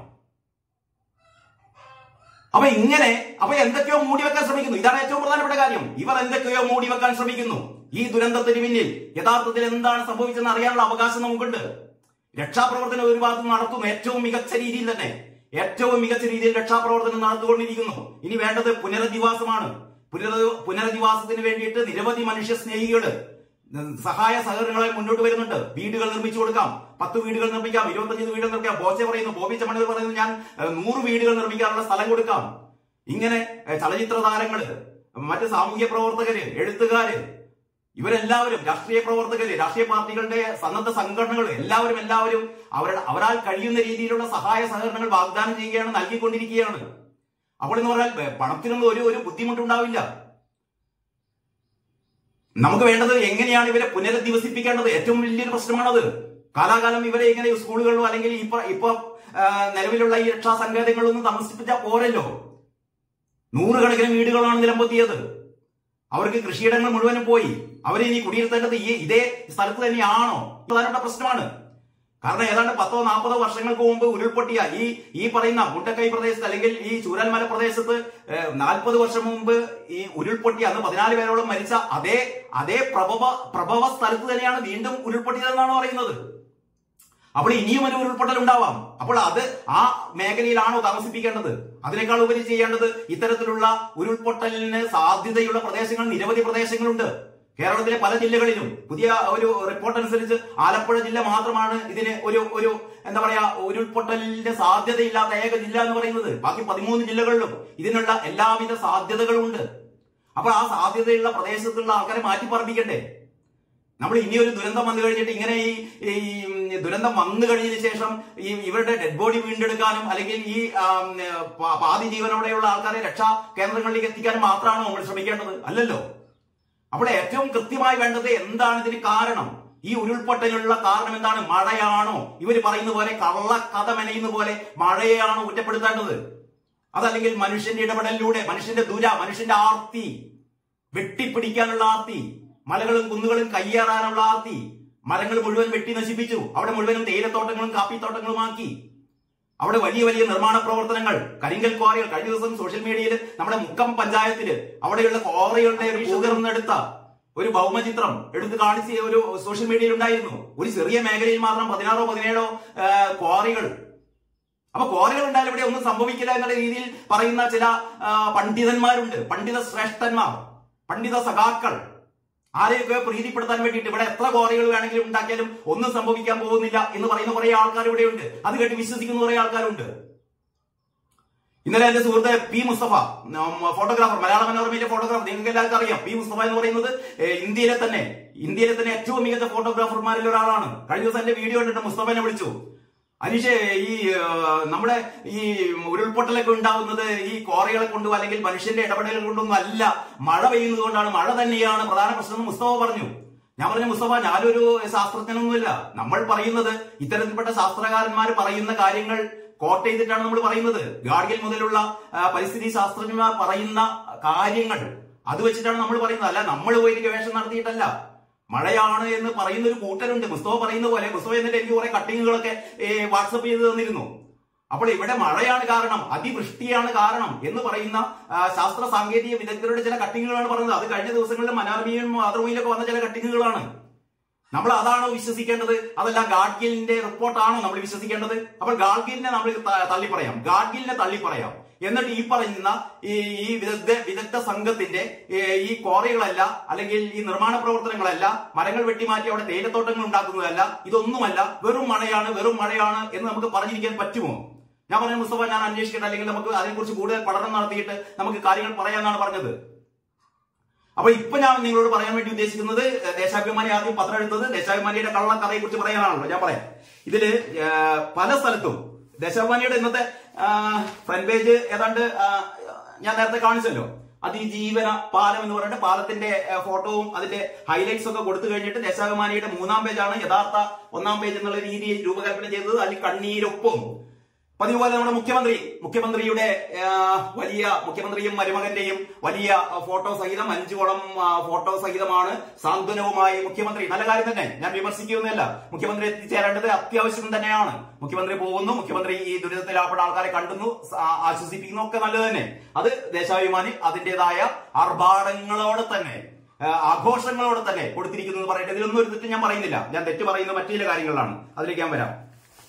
അപ്പൊ ഇങ്ങനെ അപ്പൊ എന്തൊക്കെയോ മൂടി വെക്കാൻ ശ്രമിക്കുന്നു ഇതാണ് ഏറ്റവും പ്രധാനപ്പെട്ട കാര്യം ഇവർ എന്തൊക്കെയോ മൂടി വെക്കാൻ ശ്രമിക്കുന്നു ഈ ദുരന്തത്തിന് പിന്നിൽ യഥാർത്ഥത്തിൽ എന്താണ് സംഭവിച്ചെന്ന് അറിയാനുള്ള അവകാശം നമുക്കുണ്ട് രക്ഷാപ്രവർത്തനം ഒരു ഭാഗത്ത് നടത്തുന്നു ഏറ്റവും മികച്ച രീതിയിൽ തന്നെ ഏറ്റവും മികച്ച രീതിയിൽ രക്ഷാപ്രവർത്തനം നടന്നുകൊണ്ടിരിക്കുന്നു ഇനി വേണ്ടത് പുനരധിവാസമാണ് പുനര പുനരധിവാസത്തിന് വേണ്ടിയിട്ട് നിരവധി മനുഷ്യ സ്നേഹികള് സഹായ സഹകരണങ്ങളെ മുന്നോട്ട് വരുന്നുണ്ട് വീടുകൾ നിർമ്മിച്ചു കൊടുക്കാം പത്ത് വീടുകൾ നിർമ്മിക്കാം ഇരുപത്തഞ്ച് വീടുകൾ നിർമ്മിക്കാം ബോച്ചെ പറയുന്നു ബോബി ചമ്മണൂർ പറയുന്നു ഞാൻ ഏഹ്, നൂറ് വീടുകൾ നിർമ്മിക്കാനുള്ള സ്ഥലം കൊടുക്കാം ഇങ്ങനെ ഏഹ്, ചലച്ചിത്ര താരങ്ങള് മറ്റ് സാമൂഹ്യ പ്രവർത്തകര് എഴുത്തുകാര് ഇവരെല്ലാവരും രാഷ്ട്രീയ പ്രവർത്തകര് രാഷ്ട്രീയ പാർട്ടികളുടെ സന്നദ്ധ സംഘടനകൾ എല്ലാവരും എല്ലാവരും അവരുടെ അവരാൽ കഴിയുന്ന രീതിയിലുള്ള സഹായ സഹകരണങ്ങൾ വാഗ്ദാനം ചെയ്യുകയാണ് നൽകിക്കൊണ്ടിരിക്കുകയാണ് അപ്പോൾ എന്ന് പറഞ്ഞാൽ ഏഹ്, പണത്തിനൊന്നും ഒരു ഒരു ബുദ്ധിമുട്ടുണ്ടാവില്ല നമുക്ക് വേണ്ടത് എങ്ങനെയാണ് ഇവരെ പുനരധിവസിപ്പിക്കേണ്ടത് ഏറ്റവും വലിയൊരു പ്രശ്നമാണത് കാലാകാലം ഇവരെ ഇങ്ങനെ സ്കൂളുകളിലോ അല്ലെങ്കിൽ ഇപ്പൊ ഇപ്പൊ ആ, നിലവിലുള്ള ഈ രക്ഷാ സങ്കേതങ്ങളിലൊന്നും താമസിപ്പിച്ചാൽ പോരല്ലോ നൂറുകണക്കിന് വീടുകളാണ് നിലംപൊത്തിയത് അവർക്ക് കൃഷിയിടങ്ങൾ മുഴുവനും പോയി അവരെ ഇനി കുടിയിരുത്തേണ്ടത് ഈ ഇതേ സ്ഥലത്ത് തന്നെയാണോ പ്രധാനപ്പെട്ട പ്രശ്നമാണ് കാരണം ഏതാണ്ട് പത്തോ നാൽപ്പതോ വർഷങ്ങൾക്ക് മുമ്പ് ഉരുൾപൊട്ടിയ ഈ ഈ പറയുന്ന മുണ്ടക്കൈ പ്രദേശത്ത് അല്ലെങ്കിൽ ഈ ചൂരൽമല പ്രദേശത്ത് നാൽപ്പത് വർഷം മുമ്പ് ഈ ഉരുൾപൊട്ടി അന്ന് പതിനാല് പേരോളം മരിച്ച അതേ അതേ പ്രഭവ പ്രഭവ സ്ഥലത്ത് തന്നെയാണ് വീണ്ടും ഉരുൾപൊട്ടിയതെന്നാണ് പറയുന്നത് അപ്പോൾ ഇനിയും ഒരു ഉരുൾപൊട്ടൽ ഉണ്ടാവാം അപ്പോൾ അത് ആ മേഖലയിലാണോ താമസിപ്പിക്കേണ്ടത് അതിനേക്കാൾ ഉപരി ചെയ്യേണ്ടത് ഇത്തരത്തിലുള്ള ഉരുൾപൊട്ടലിന് സാധ്യതയുള്ള പ്രദേശങ്ങൾ നിരവധി പ്രദേശങ്ങളുണ്ട് കേരളത്തിലെ പല ജില്ലകളിലും പുതിയ ഒരു റിപ്പോർട്ട് അനുസരിച്ച് ആലപ്പുഴ ജില്ല മാത്രമാണ് ഇതിന് ഒരു ഒരു എന്താ പറയാ ഉരുൾപൊട്ടലിന്റെ സാധ്യതയില്ലാത്ത ഏക ജില്ല എന്ന് പറയുന്നത് ബാക്കി പതിമൂന്ന് ജില്ലകളിലും ഇതിനുള്ള എല്ലാവിധ സാധ്യതകളും ഉണ്ട് അപ്പൊ ആ സാധ്യതയുള്ള പ്രദേശത്തുള്ള ആൾക്കാരെ മാറ്റി പറപ്പിക്കണ്ടേ നമ്മൾ ഇനി ഒരു ദുരന്തം വന്നു കഴിഞ്ഞിട്ട് ഇങ്ങനെ ഈ ഈ ദുരന്തം വന്നു കഴിഞ്ഞതിന് ശേഷം ഈ ഇവരുടെ ഡെഡ് ബോഡി വീണ്ടെടുക്കാനും അല്ലെങ്കിൽ ഈ ആം, പ- പാതി ജീവനോടെയുള്ള ആൾക്കാരെ രക്ഷാ കേന്ദ്രങ്ങളിലേക്ക് എത്തിക്കാനും മാത്രമാണോ നമ്മൾ ശ്രമിക്കേണ്ടത് അല്ലല്ലോ അപ്പോൾ ഏറ്റവും കൃത്യമായി വേണ്ടത് എന്താണ് ഇതിന് കാരണം ഈ ഉരുൾപൊട്ടലിനുള്ള കാരണം എന്താണ് മഴയാണോ ഇവർ പറയുന്ന പോലെ കള്ളക്കഥ മെനയുന്ന പോലെ മഴയെയാണോ കുറ്റപ്പെടുത്തേണ്ടത് അതല്ലെങ്കിൽ മനുഷ്യന്റെ ഇടപെടലിലൂടെ മനുഷ്യന്റെ ദുര മനുഷ്യന്റെ ആർത്തി വെട്ടിപ്പിടിക്കാനുള്ള ആർത്തി മലകളും കുന്നുകളും കയ്യേറാനുള്ള ആർത്തി മരങ്ങൾ മുഴുവൻ വെട്ടി നശിപ്പിച്ചു അവിടെ മുഴുവനും തേയിലത്തോട്ടങ്ങളും കാപ്പിത്തോട്ടങ്ങളുമാക്കി അവിടെ വലിയ വലിയ നിർമ്മാണ പ്രവർത്തനങ്ങൾ കരിങ്കൽ ക്വാറികൾ കഴിഞ്ഞ ദിവസം സോഷ്യൽ മീഡിയയിൽ നമ്മുടെ മുക്കം പഞ്ചായത്തില് അവിടെയുള്ള ക്വാറികളുടെ ഒരു ഷുഗർന്നെടുത്ത ഒരു ഭൗമചിത്രം എടുത്ത് കാണിച്ച ഒരു സോഷ്യൽ മീഡിയയിൽ ഉണ്ടായിരുന്നു ഒരു ചെറിയ മേഖലയിൽ മാത്രം പതിനാറോ പതിനേഴോ ആ, ക്വാറികൾ അപ്പൊ ക്വാറികൾ ഉണ്ടായാലും ഇവിടെ ഒന്നും സംഭവിക്കില്ല എന്നുള്ള രീതിയിൽ പറയുന്ന ചില ആ, പണ്ഡിതന്മാരുണ്ട് പണ്ഡിത ശ്രേഷ്ഠന്മാർ പണ്ഡിത സഖാക്കൾ ആരെയൊക്കെ പ്രീതിപ്പെടുത്താൻ വേണ്ടിയിട്ട് ഇവിടെ എത്ര ക്വാറികൾ വേണമെങ്കിലും ഉണ്ടാക്കിയാലും ഒന്നും സംഭവിക്കാൻ പോകുന്നില്ല എന്ന് പറയുന്ന കുറെ ആൾക്കാർ ഇവിടെയുണ്ട് അത് കേട്ട് വിശ്വസിക്കുന്ന കുറെ ആൾക്കാരുണ്ട് ഇന്നലെ എന്റെ സുഹൃത്ത് പി മുസ്തഫ ഉം, ഫോട്ടോഗ്രാഫർ മലയാള മനോരമയിലെ ഫോട്ടോഗ്രാഫർ നിങ്ങൾക്ക് എല്ലാവർക്കും അറിയാം പി മുസ്തഫ എന്ന് പറയുന്നത് ഏഹ്, ഇന്ത്യയിലെ തന്നെ ഇന്ത്യയിലെ തന്നെ ഏറ്റവും മികച്ച ഫോട്ടോഗ്രാഫർമാരിൽ ഒരാളാണ് കഴിഞ്ഞ ദിവസം എന്റെ വീഡിയോ കണ്ടിട്ട് മുസ്തഫനെ വിളിച്ചു അനീഷ് ഈ ഏഹ്, നമ്മുടെ ഈ ഉരുൾപൊട്ടലൊക്കെ ഉണ്ടാവുന്നത് ഈ കോറികളെ കൊണ്ടും അല്ലെങ്കിൽ മനുഷ്യന്റെ ഇടപെടലുകൾ കൊണ്ടൊന്നും അല്ല മഴ പെയ്യുന്നത് കൊണ്ടാണ് മഴ തന്നെയാണ് പ്രധാന പ്രശ്നം എന്ന് മുസ്തഫ പറഞ്ഞു ഞാൻ പറഞ്ഞു മുസ്തഫ ഞാനൊരു ശാസ്ത്രജ്ഞനൊന്നുമില്ല നമ്മൾ പറയുന്നത് ഇത്തരത്തിൽപ്പെട്ട ശാസ്ത്രകാരന്മാർ പറയുന്ന കാര്യങ്ങൾ കോട്ട് ചെയ്തിട്ടാണ് നമ്മൾ പറയുന്നത് ഗാഡ്ഗിൽ മുതലുള്ള ആ, പരിസ്ഥിതി ശാസ്ത്രജ്ഞന്മാർ പറയുന്ന കാര്യങ്ങൾ അത് വെച്ചിട്ടാണ് നമ്മൾ പറയുന്നത് അല്ല നമ്മൾ പോയിട്ട് ഗവേഷണം നടത്തിയിട്ടല്ല മഴയാണ് എന്ന് പറയുന്ന ഒരു കൂട്ടരുണ്ട് മുസ്തഫ പറയുന്ന പോലെ മുസ്തഫ എന്നിട്ട് എനിക്ക് കുറെ കട്ടിങ്ങുകളൊക്കെ വാട്സപ്പ് ചെയ്ത് തന്നിരുന്നു അപ്പോൾ ഇവിടെ മഴയാണ് കാരണം അതിവൃഷ്ടിയാണ് കാരണം എന്ന് പറയുന്ന ആ, ശാസ്ത്ര സാങ്കേതിക വിദഗ്ധരുടെ ചില കട്ടിങ്ങുകളാണ് പറയുന്നത് അത് കഴിഞ്ഞ ദിവസങ്ങളിൽ മനോരമയും മാതൃഭൂമിയിലൊക്കെ വന്ന ചില കട്ടിങ്ങുകളാണ് നമ്മൾ അതാണോ വിശ്വസിക്കേണ്ടത് അതല്ല ഗാഡ്ഗിലിന്റെ റിപ്പോർട്ടാണോ നമ്മൾ വിശ്വസിക്കേണ്ടത് അപ്പോൾ ഗാഡ്ഗിലിനെ നമ്മൾ ത- തള്ളി പറയാം ഗാഡ്ഗിലിനെ തള്ളി പറയാം എന്നിട്ട് ഈ പറയുന്ന ഈ ഈ വിദഗ്ധ വിദഗ്ധ സംഘത്തിന്റെ ഏ, ഈ ക്വാറികളല്ല അല്ലെങ്കിൽ ഈ നിർമ്മാണ പ്രവർത്തനങ്ങളല്ല മരങ്ങൾ വെട്ടിമാറ്റി അവിടെ തേയിലത്തോട്ടങ്ങൾ ഉണ്ടാക്കുന്നതല്ല ഇതൊന്നുമല്ല വെറും മഴയാണ് വെറും മഴയാണ് എന്ന് നമുക്ക് പറഞ്ഞിരിക്കാൻ പറ്റുമോ ഞാൻ പറഞ്ഞ മുസ്തഫ ഞാൻ അന്വേഷിക്കട്ടെ അല്ലെങ്കിൽ നമുക്ക് അതിനെക്കുറിച്ച് കൂടുതൽ പഠനം നടത്തിയിട്ട് നമുക്ക് കാര്യങ്ങൾ പറയാമെന്നാണ് പറഞ്ഞത് അപ്പൊ ഇപ്പൊ ഞാൻ നിങ്ങളോട് പറയാൻ വേണ്ടി ഉദ്ദേശിക്കുന്നത് ഏഹ്, ദേശാഭിമാനി ആദ്യം പത്രം എടുത്തത് ദേശാഭിമാനിയുടെ കള്ളക്കഥയെ കുറിച്ച് പറയാനാണല്ലോ ഞാൻ പറയാം ഇതില് ഏഹ്, പല സ്ഥലത്തും ദേശാഭിമാനിയുടെ ഇന്നത്തെ ഫ്രണ്ട് പേജ് ഏതാണ്ട് ആ, ഞാൻ നേരത്തെ കാണിച്ചല്ലോ അതിജീവന പാലം എന്ന് പറയുന്ന പാലത്തിന്റെ ഏഹ്, ഫോട്ടോവും അതിന്റെ ഹൈലൈറ്റ്സ് ഒക്കെ കൊടുത്തു കഴിഞ്ഞിട്ട് ദേശാഭിമാനിയുടെ മൂന്നാം പേജാണ് യഥാർത്ഥ ഒന്നാം പേജ് എന്നുള്ള രീതിയിൽ രൂപകൽപ്പന ചെയ്തത് അതിൽ കണ്ണീരൊപ്പം പതിവ് പോലെ നമ്മുടെ മുഖ്യമന്ത്രി മുഖ്യമന്ത്രിയുടെ ആ, വലിയ മുഖ്യമന്ത്രിയും മരുമകന്റെയും വലിയ ആ, ഫോട്ടോ സഹിതം അഞ്ചോളം ആ, ഫോട്ടോ സഹിതമാണ് സാന്ത്വനവുമായി മുഖ്യമന്ത്രി നല്ല കാര്യം തന്നെ ഞാൻ വിമർശിക്കുകയൊന്നുമല്ല മുഖ്യമന്ത്രി എത്തിച്ചേരേണ്ടത് അത്യാവശ്യം തന്നെയാണ് മുഖ്യമന്ത്രി പോകുന്നു മുഖ്യമന്ത്രി ഈ ദുരിതത്തിലാപ്പെട്ട ആൾക്കാരെ കണ്ടുന്നു ആ, ആശ്വസിപ്പിക്കുന്നു ഒക്കെ നല്ലത് തന്നെ അത് ദേശാഭിമാനി അതിന്റേതായ ആർഭാടങ്ങളോടെ തന്നെ ആ, ആഘോഷങ്ങളോടെ തന്നെ കൊടുത്തിരിക്കുന്നു എന്ന് പറയട്ടെ ഇതിലൊന്നും ഒരു തെറ്റ് ഞാൻ പറയുന്നില്ല ഞാൻ തെറ്റ് പറയുന്ന മറ്റു ചില കാര്യങ്ങളിലാണ് അതിലേക്ക് ഞാൻ വരാം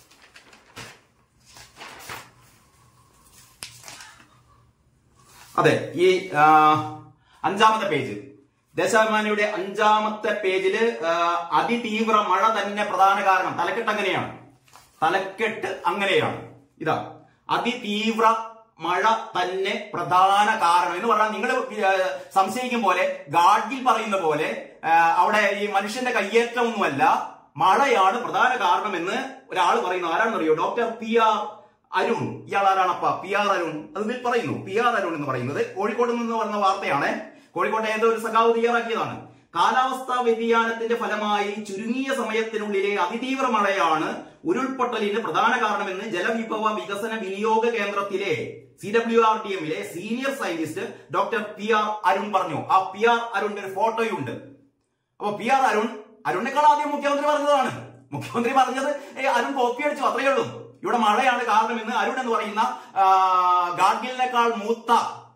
അതെ ഈ ആ, അഞ്ചാമത്തെ പേജ് ദേശാഭിമാനിയുടെ അഞ്ചാമത്തെ പേജില് ആ, അതിതീവ്ര മഴ തന്നെ പ്രധാന കാരണം തലക്കെട്ട് അങ്ങനെയാണ് തലക്കെട്ട് അങ്ങനെയാണ് ഇതാ അതിതീവ്ര മഴ തന്നെ പ്രധാന കാരണം എന്ന് പറഞ്ഞാൽ നിങ്ങൾ സംശയിക്കും പോലെ ഗാഡ്ഗിൽ പറയുന്ന പോലെ ആ, അവിടെ ഈ മനുഷ്യന്റെ കയ്യേറ്റമൊന്നുമല്ല മഴയാണ് പ്രധാന കാരണമെന്ന് ഒരാൾ പറയുന്നു ആരാണെന്നറിയോ ഡോക്ടർ പി ആർ അരുൺ ഇയാൾ ആരാണപ്പ പി ആർ അരുൺ അത് ഇതിൽ പറയുന്നു പി ആർ അരുൺ എന്ന് പറയുന്നത് കോഴിക്കോട് നിന്ന് പറഞ്ഞ വാർത്തയാണ് കോഴിക്കോട്ടെ ഏതോ ഒരു സഖാവ് തയ്യാറാക്കിയതാണ് കാലാവസ്ഥാ വ്യതിയാനത്തിന്റെ ഫലമായി ചുരുങ്ങിയ സമയത്തിനുള്ളിലെ അതിതീവ്ര മഴയാണ് ഉരുൾപൊട്ടലിന് പ്രധാന കാരണമെന്ന് ജലവിഭവ വികസന വിനിയോഗ കേന്ദ്രത്തിലെ സി ഡബ്ല്യു ആർ ഡി എമ്മിലെ senior scientist doctor P R Arun പറഞ്ഞു ആ പി ആർ അരുണിന്റെ ഒരു ഫോട്ടോയുണ്ട് അപ്പൊ പി ആർ അരുൺ അരുണിനേക്കാൾ ആദ്യം മുഖ്യമന്ത്രി പറഞ്ഞതാണ് മുഖ്യമന്ത്രി പറഞ്ഞത് ഏ, അരുൺ കോപ്പി അടിച്ചു അത്രയേ ഉള്ളൂ ഇവിടെ മഴയാണ് കാരണമെന്ന് അരുൺ എന്ന് പറയുന്ന ആ, ഗാഡ്ഗിലിനേക്കാൾ മൂത്ത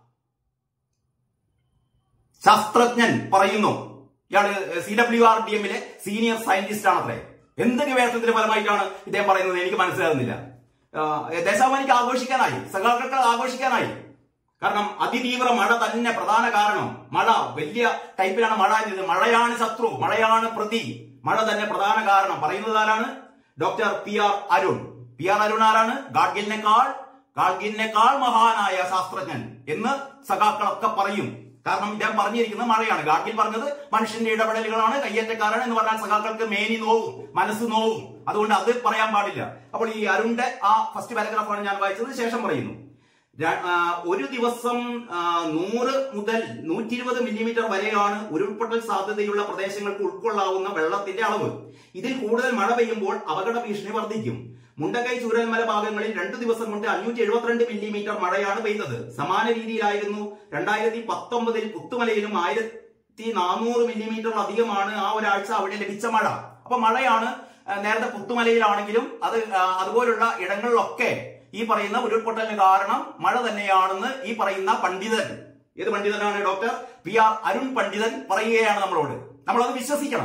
ശാസ്ത്രജ്ഞൻ പറയുന്നു ഇയാള് സി ഡബ്ല്യു ആർ ഡി എമ്മിലെ സീനിയർ സയന്റിസ്റ്റ് ആണത്രേ എന്ത് ഗവേഷണത്തിന്റെ ഫലമായിട്ടാണ് ഇദ്ദേഹം പറയുന്നത് എനിക്ക് മനസ്സിലാകുന്നില്ല ആ, ദേശാഭിമാനിക്ക് ആഘോഷിക്കാനായി സഖാക്കൾക്ക് ആഘോഷിക്കാനായി കാരണം അതിതീവ്ര മഴ തന്നെ പ്രധാന കാരണം മഴ വലിയ ടൈപ്പിലാണ് മഴ എന്നത് മഴയാണ് ശത്രു മഴയാണ് പ്രതി മഴ തന്നെ പ്രധാന കാരണം പറയുന്നത് ആരാണ് doctor P R Arun P R Arun ആരാണ് ഗാഡ്ഗിലിനേക്കാൾ ഗാഡ്ഗിലിനേക്കാൾ മഹാനായ ശാസ്ത്രജ്ഞൻ എന്ന് സഖാക്കളൊക്കെ പറയും കാരണം ഇദ്ദേഹം പറഞ്ഞിരിക്കുന്നത് മഴയാണ് ഗാഡ്ഗിൽ പറഞ്ഞത് മനുഷ്യന്റെ ഇടപെടലുകളാണ് കയ്യേറ്റക്കാരാണ് എന്ന് പറഞ്ഞാൽ സഖാക്കൾക്ക് മേനി നോവും മനസ്സ് നോവും അതുകൊണ്ട് അത് പറയാൻ പാടില്ല അപ്പോൾ ഈ അരുണിന്റെ ആ ഫസ്റ്റ് പാരഗ്രാഫാണ് ഞാൻ വായിച്ചത് ശേഷം പറയുന്നു ര- ആ, ഒരു ദിവസം ആ, നൂറ് മുതൽ നൂറ്റി ഇരുപത് മില്ലിമീറ്റർ വരെയാണ് ഉരുൾപൊട്ടൽ സാധ്യതയുള്ള പ്രദേശങ്ങൾക്ക് ഉൾക്കൊള്ളാവുന്ന വെള്ളത്തിന്റെ അളവ് ഇതിൽ കൂടുതൽ മഴ പെയ്യുമ്പോൾ അപകട ഭീഷണി വർദ്ധിക്കും മുണ്ടക്കൈ ചൂരൽമല ഭാഗങ്ങളിൽ രണ്ടു ദിവസം കൊണ്ട് അഞ്ഞൂറ്റി എഴുപത്തിരണ്ട് മില്ലിമീറ്റർ മഴയാണ് പെയ്തത് സമാന രീതിയിലായിരുന്നു രണ്ടായിരത്തി പത്തൊമ്പതിൽ പുത്തുമലയിലും ആയിരത്തി നാനൂറ് മില്ലിമീറ്ററിലധികമാണ് ആ ഒരാഴ്ച അവിടെ ലഭിച്ച മഴ അപ്പൊ മഴയാണ് ആ, നേരത്തെ പുത്തുമലയിലാണെങ്കിലും അത് ആ, അതുപോലുള്ള ഇടങ്ങളിലൊക്കെ ഈ പറയുന്ന ഉരുൾപൊട്ടലിന് കാരണം മഴ തന്നെയാണെന്ന് ഈ പറയുന്ന പണ്ഡിതൻ ഏത് പണ്ഡിതനാണ് ഡോക്ടർ പി ആർ അരുൺ പണ്ഡിതൻ പറയുകയാണ് നമ്മളോട് നമ്മളത് വിശ്വസിക്കണം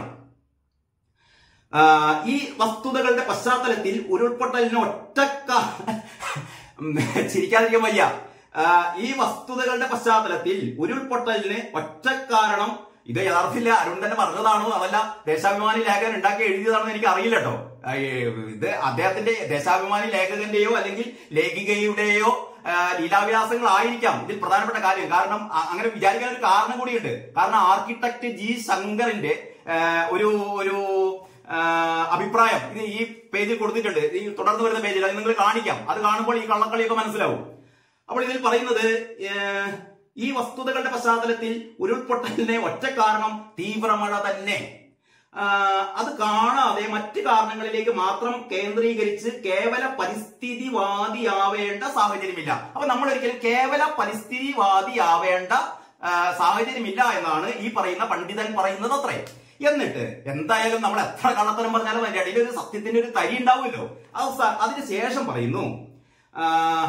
ആ, ഈ വസ്തുതകളുടെ പശ്ചാത്തലത്തിൽ ഉരുൾപൊട്ടലിന് ഒറ്റക്ക ഉം, ചിരിക്കാതിരിക്കാൻ വയ്യ ആ, ഈ വസ്തുതകളുടെ പശ്ചാത്തലത്തിൽ ഉരുൾപൊട്ടലിന് ഒറ്റക്കാരണം ഇത് യഥാർത്ഥത്തിൽ അരുൺ തന്നെ പറഞ്ഞതാണോ അതല്ല ദേശാഭിമാനി ലേഖകൻ ഉണ്ടാക്കി എഴുതിയതാണോ എനിക്ക് അറിയില്ല കേട്ടോ ആ, ഈ ഇത് അദ്ദേഹത്തിന്റെ ദേശാഭിമാനി ലേഖകന്റെയോ അല്ലെങ്കിൽ ലേഖികയുടെയോ ആ, ലീലാവിലാസങ്ങളായിരിക്കാം ഇതിൽ പ്രധാനപ്പെട്ട കാര്യം കാരണം അ- അങ്ങനെ വിചാരിക്കാൻ ഒരു കാരണം കൂടിയുണ്ട് കാരണം ആർക്കിടെക്ട് ജി ശങ്കറിന്റെ ആ, ഒരു ഒരു ആ, അഭിപ്രായം ഇത് ഈ പേജിൽ കൊടുത്തിട്ടുണ്ട് ഈ തുടർന്ന് വരുന്ന പേജിൽ അത് നിങ്ങൾ കാണിക്കാം അത് കാണുമ്പോൾ ഈ കള്ളക്കളിയൊക്കെ മനസ്സിലാവും അപ്പോൾ ഇതിൽ പറയുന്നത് ഏഹ്, ഈ വസ്തുതകളുടെ പശ്ചാത്തലത്തിൽ ഉരുൾപൊട്ടലിനെ ഒറ്റ കാരണം തീവ്രമഴ തന്നെ ആ, അത് കാണാതെ മറ്റ് കാരണങ്ങളിലേക്ക് മാത്രം കേന്ദ്രീകരിച്ച് കേവല പരിസ്ഥിതിവാദിയാവേണ്ട സാഹചര്യമില്ല അപ്പൊ നമ്മൾ ഒരിക്കലും കേവല പരിസ്ഥിതിവാദിയാവേണ്ട ആ, സാഹചര്യമില്ല എന്നാണ് ഈ പറയുന്ന പണ്ഡിതൻ പറയുന്നത് അത്രേ എന്നിട്ട് എന്തായാലും നമ്മൾ എത്ര കള്ളത്തരം പറഞ്ഞാലും അതിന്റെ ഇടയിൽ ഒരു സത്യത്തിന്റെ ഒരു തരി ഉണ്ടാവുമല്ലോ അവസാനം അതിന് ശേഷം പറയുന്നു ആ,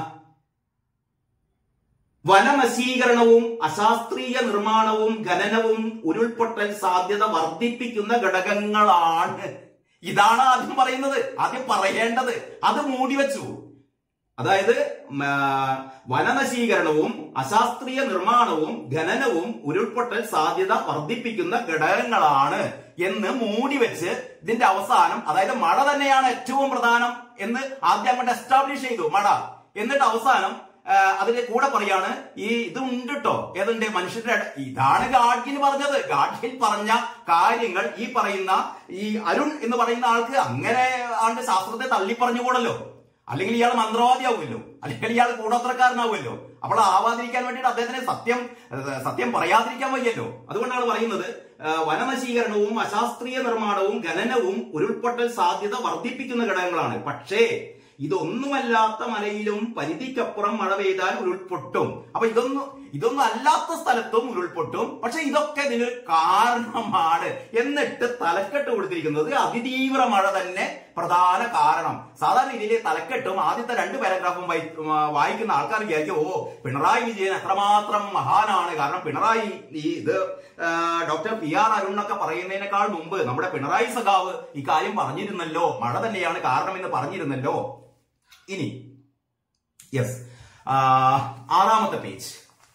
വനനശീകരണവും അശാസ്ത്രീയ നിർമ്മാണവും ഖനനവും ഉരുൾപൊട്ടൽ സാധ്യത വർദ്ധിപ്പിക്കുന്ന ഘടകങ്ങളാണ് ഇതാണ് ആദ്യം പറയുന്നത് ആദ്യം പറയേണ്ടത് അത് മൂടിവെച്ചു അതായത് ഉം, ആ, വനനശീകരണവും അശാസ്ത്രീയ നിർമ്മാണവും ഖനനവും ഉരുൾപൊട്ടൽ സാധ്യത വർദ്ധിപ്പിക്കുന്ന ഘടകങ്ങളാണ് എന്ന് മൂടിവെച്ച് ഇതിന്റെ അവസാനം അതായത് മഴ തന്നെയാണ് ഏറ്റവും പ്രധാനം എന്ന് ആദ്യം അങ്ങോട്ട് എസ്റ്റാബ്ലിഷ് ചെയ്തു മഴ എന്നിട്ട് അവസാനം ആ, അതിന്റെ കൂടെ പറയാണ് ഈ ഇതുണ്ട് കേട്ടോ ഏതുണ്ട് മനുഷ്യരുടെ ഇട- ഇതാണ് ഗാഡ്ഗിൽ പറഞ്ഞത് ഗാഡ്ഗിൽ പറഞ്ഞ കാര്യങ്ങൾ ഈ പറയുന്ന ഈ അരുൺ എന്ന് പറയുന്ന ആൾക്ക് അങ്ങനെ ആണ്ട് ശാസ്ത്രത്തെ തള്ളി പറഞ്ഞുകൂടല്ലോ അല്ലെങ്കിൽ ഇയാൾ മന്ത്രവാദിയാവുമല്ലോ അല്ലെങ്കിൽ ഇയാൾ കൂടോത്രക്കാരനാവുമല്ലോ അപ്പോൾ ആവാതിരിക്കാൻ വേണ്ടിയിട്ട് അദ്ദേഹത്തിന് സത്യം ഏഹ്, സത്യം പറയാതിരിക്കാൻ വയ്യല്ലോ അതുകൊണ്ടാണ് പറയുന്നത് ഏഹ്, വനനശീകരണവും അശാസ്ത്രീയ നിർമ്മാണവും ഖനനവും ഉരുൾപൊട്ടൽ സാധ്യത വർദ്ധിപ്പിക്കുന്ന ഘടകങ്ങളാണ് പക്ഷേ ഇതൊന്നുമല്ലാത്ത മലയിലും പരിധിക്കപ്പുറം മഴ പെയ്താൽ ഉരുൾപൊട്ടും അപ്പൊ ഇതൊന്നും ഇതൊന്നും അല്ലാത്ത സ്ഥലത്തും ഉരുൾപൊട്ടും പക്ഷെ ഇതൊക്കെ ഇതിനൊരു കാരണമാണ് എന്നിട്ട് തലക്കെട്ട് കൊടുത്തിരിക്കുന്നത് അതിതീവ്ര മഴ തന്നെ പ്രധാന കാരണം സാധാരണ രീതിയിൽ തലക്കെട്ടും ആദ്യത്തെ രണ്ട് പാരഗ്രാഫും വായി- ആ, വായിക്കുന്ന ആൾക്കാർ വിചാരിക്കും ഓ പിണറായി വിജയൻ എത്രമാത്രം മഹാനാണ് കാരണം പിണറായി ഈ ഇത് ആ, ഡോക്ടർ പി ആർ അരുണൊക്കെ പറയുന്നതിനേക്കാൾ മുമ്പ് നമ്മുടെ പിണറായി സഖാവ് ഈ കാര്യം പറഞ്ഞിരുന്നല്ലോ മഴ തന്നെയാണ് കാരണമെന്ന് പറഞ്ഞിരുന്നല്ലോ ഇനി യെസ് ആറാമത്തെ പേജ്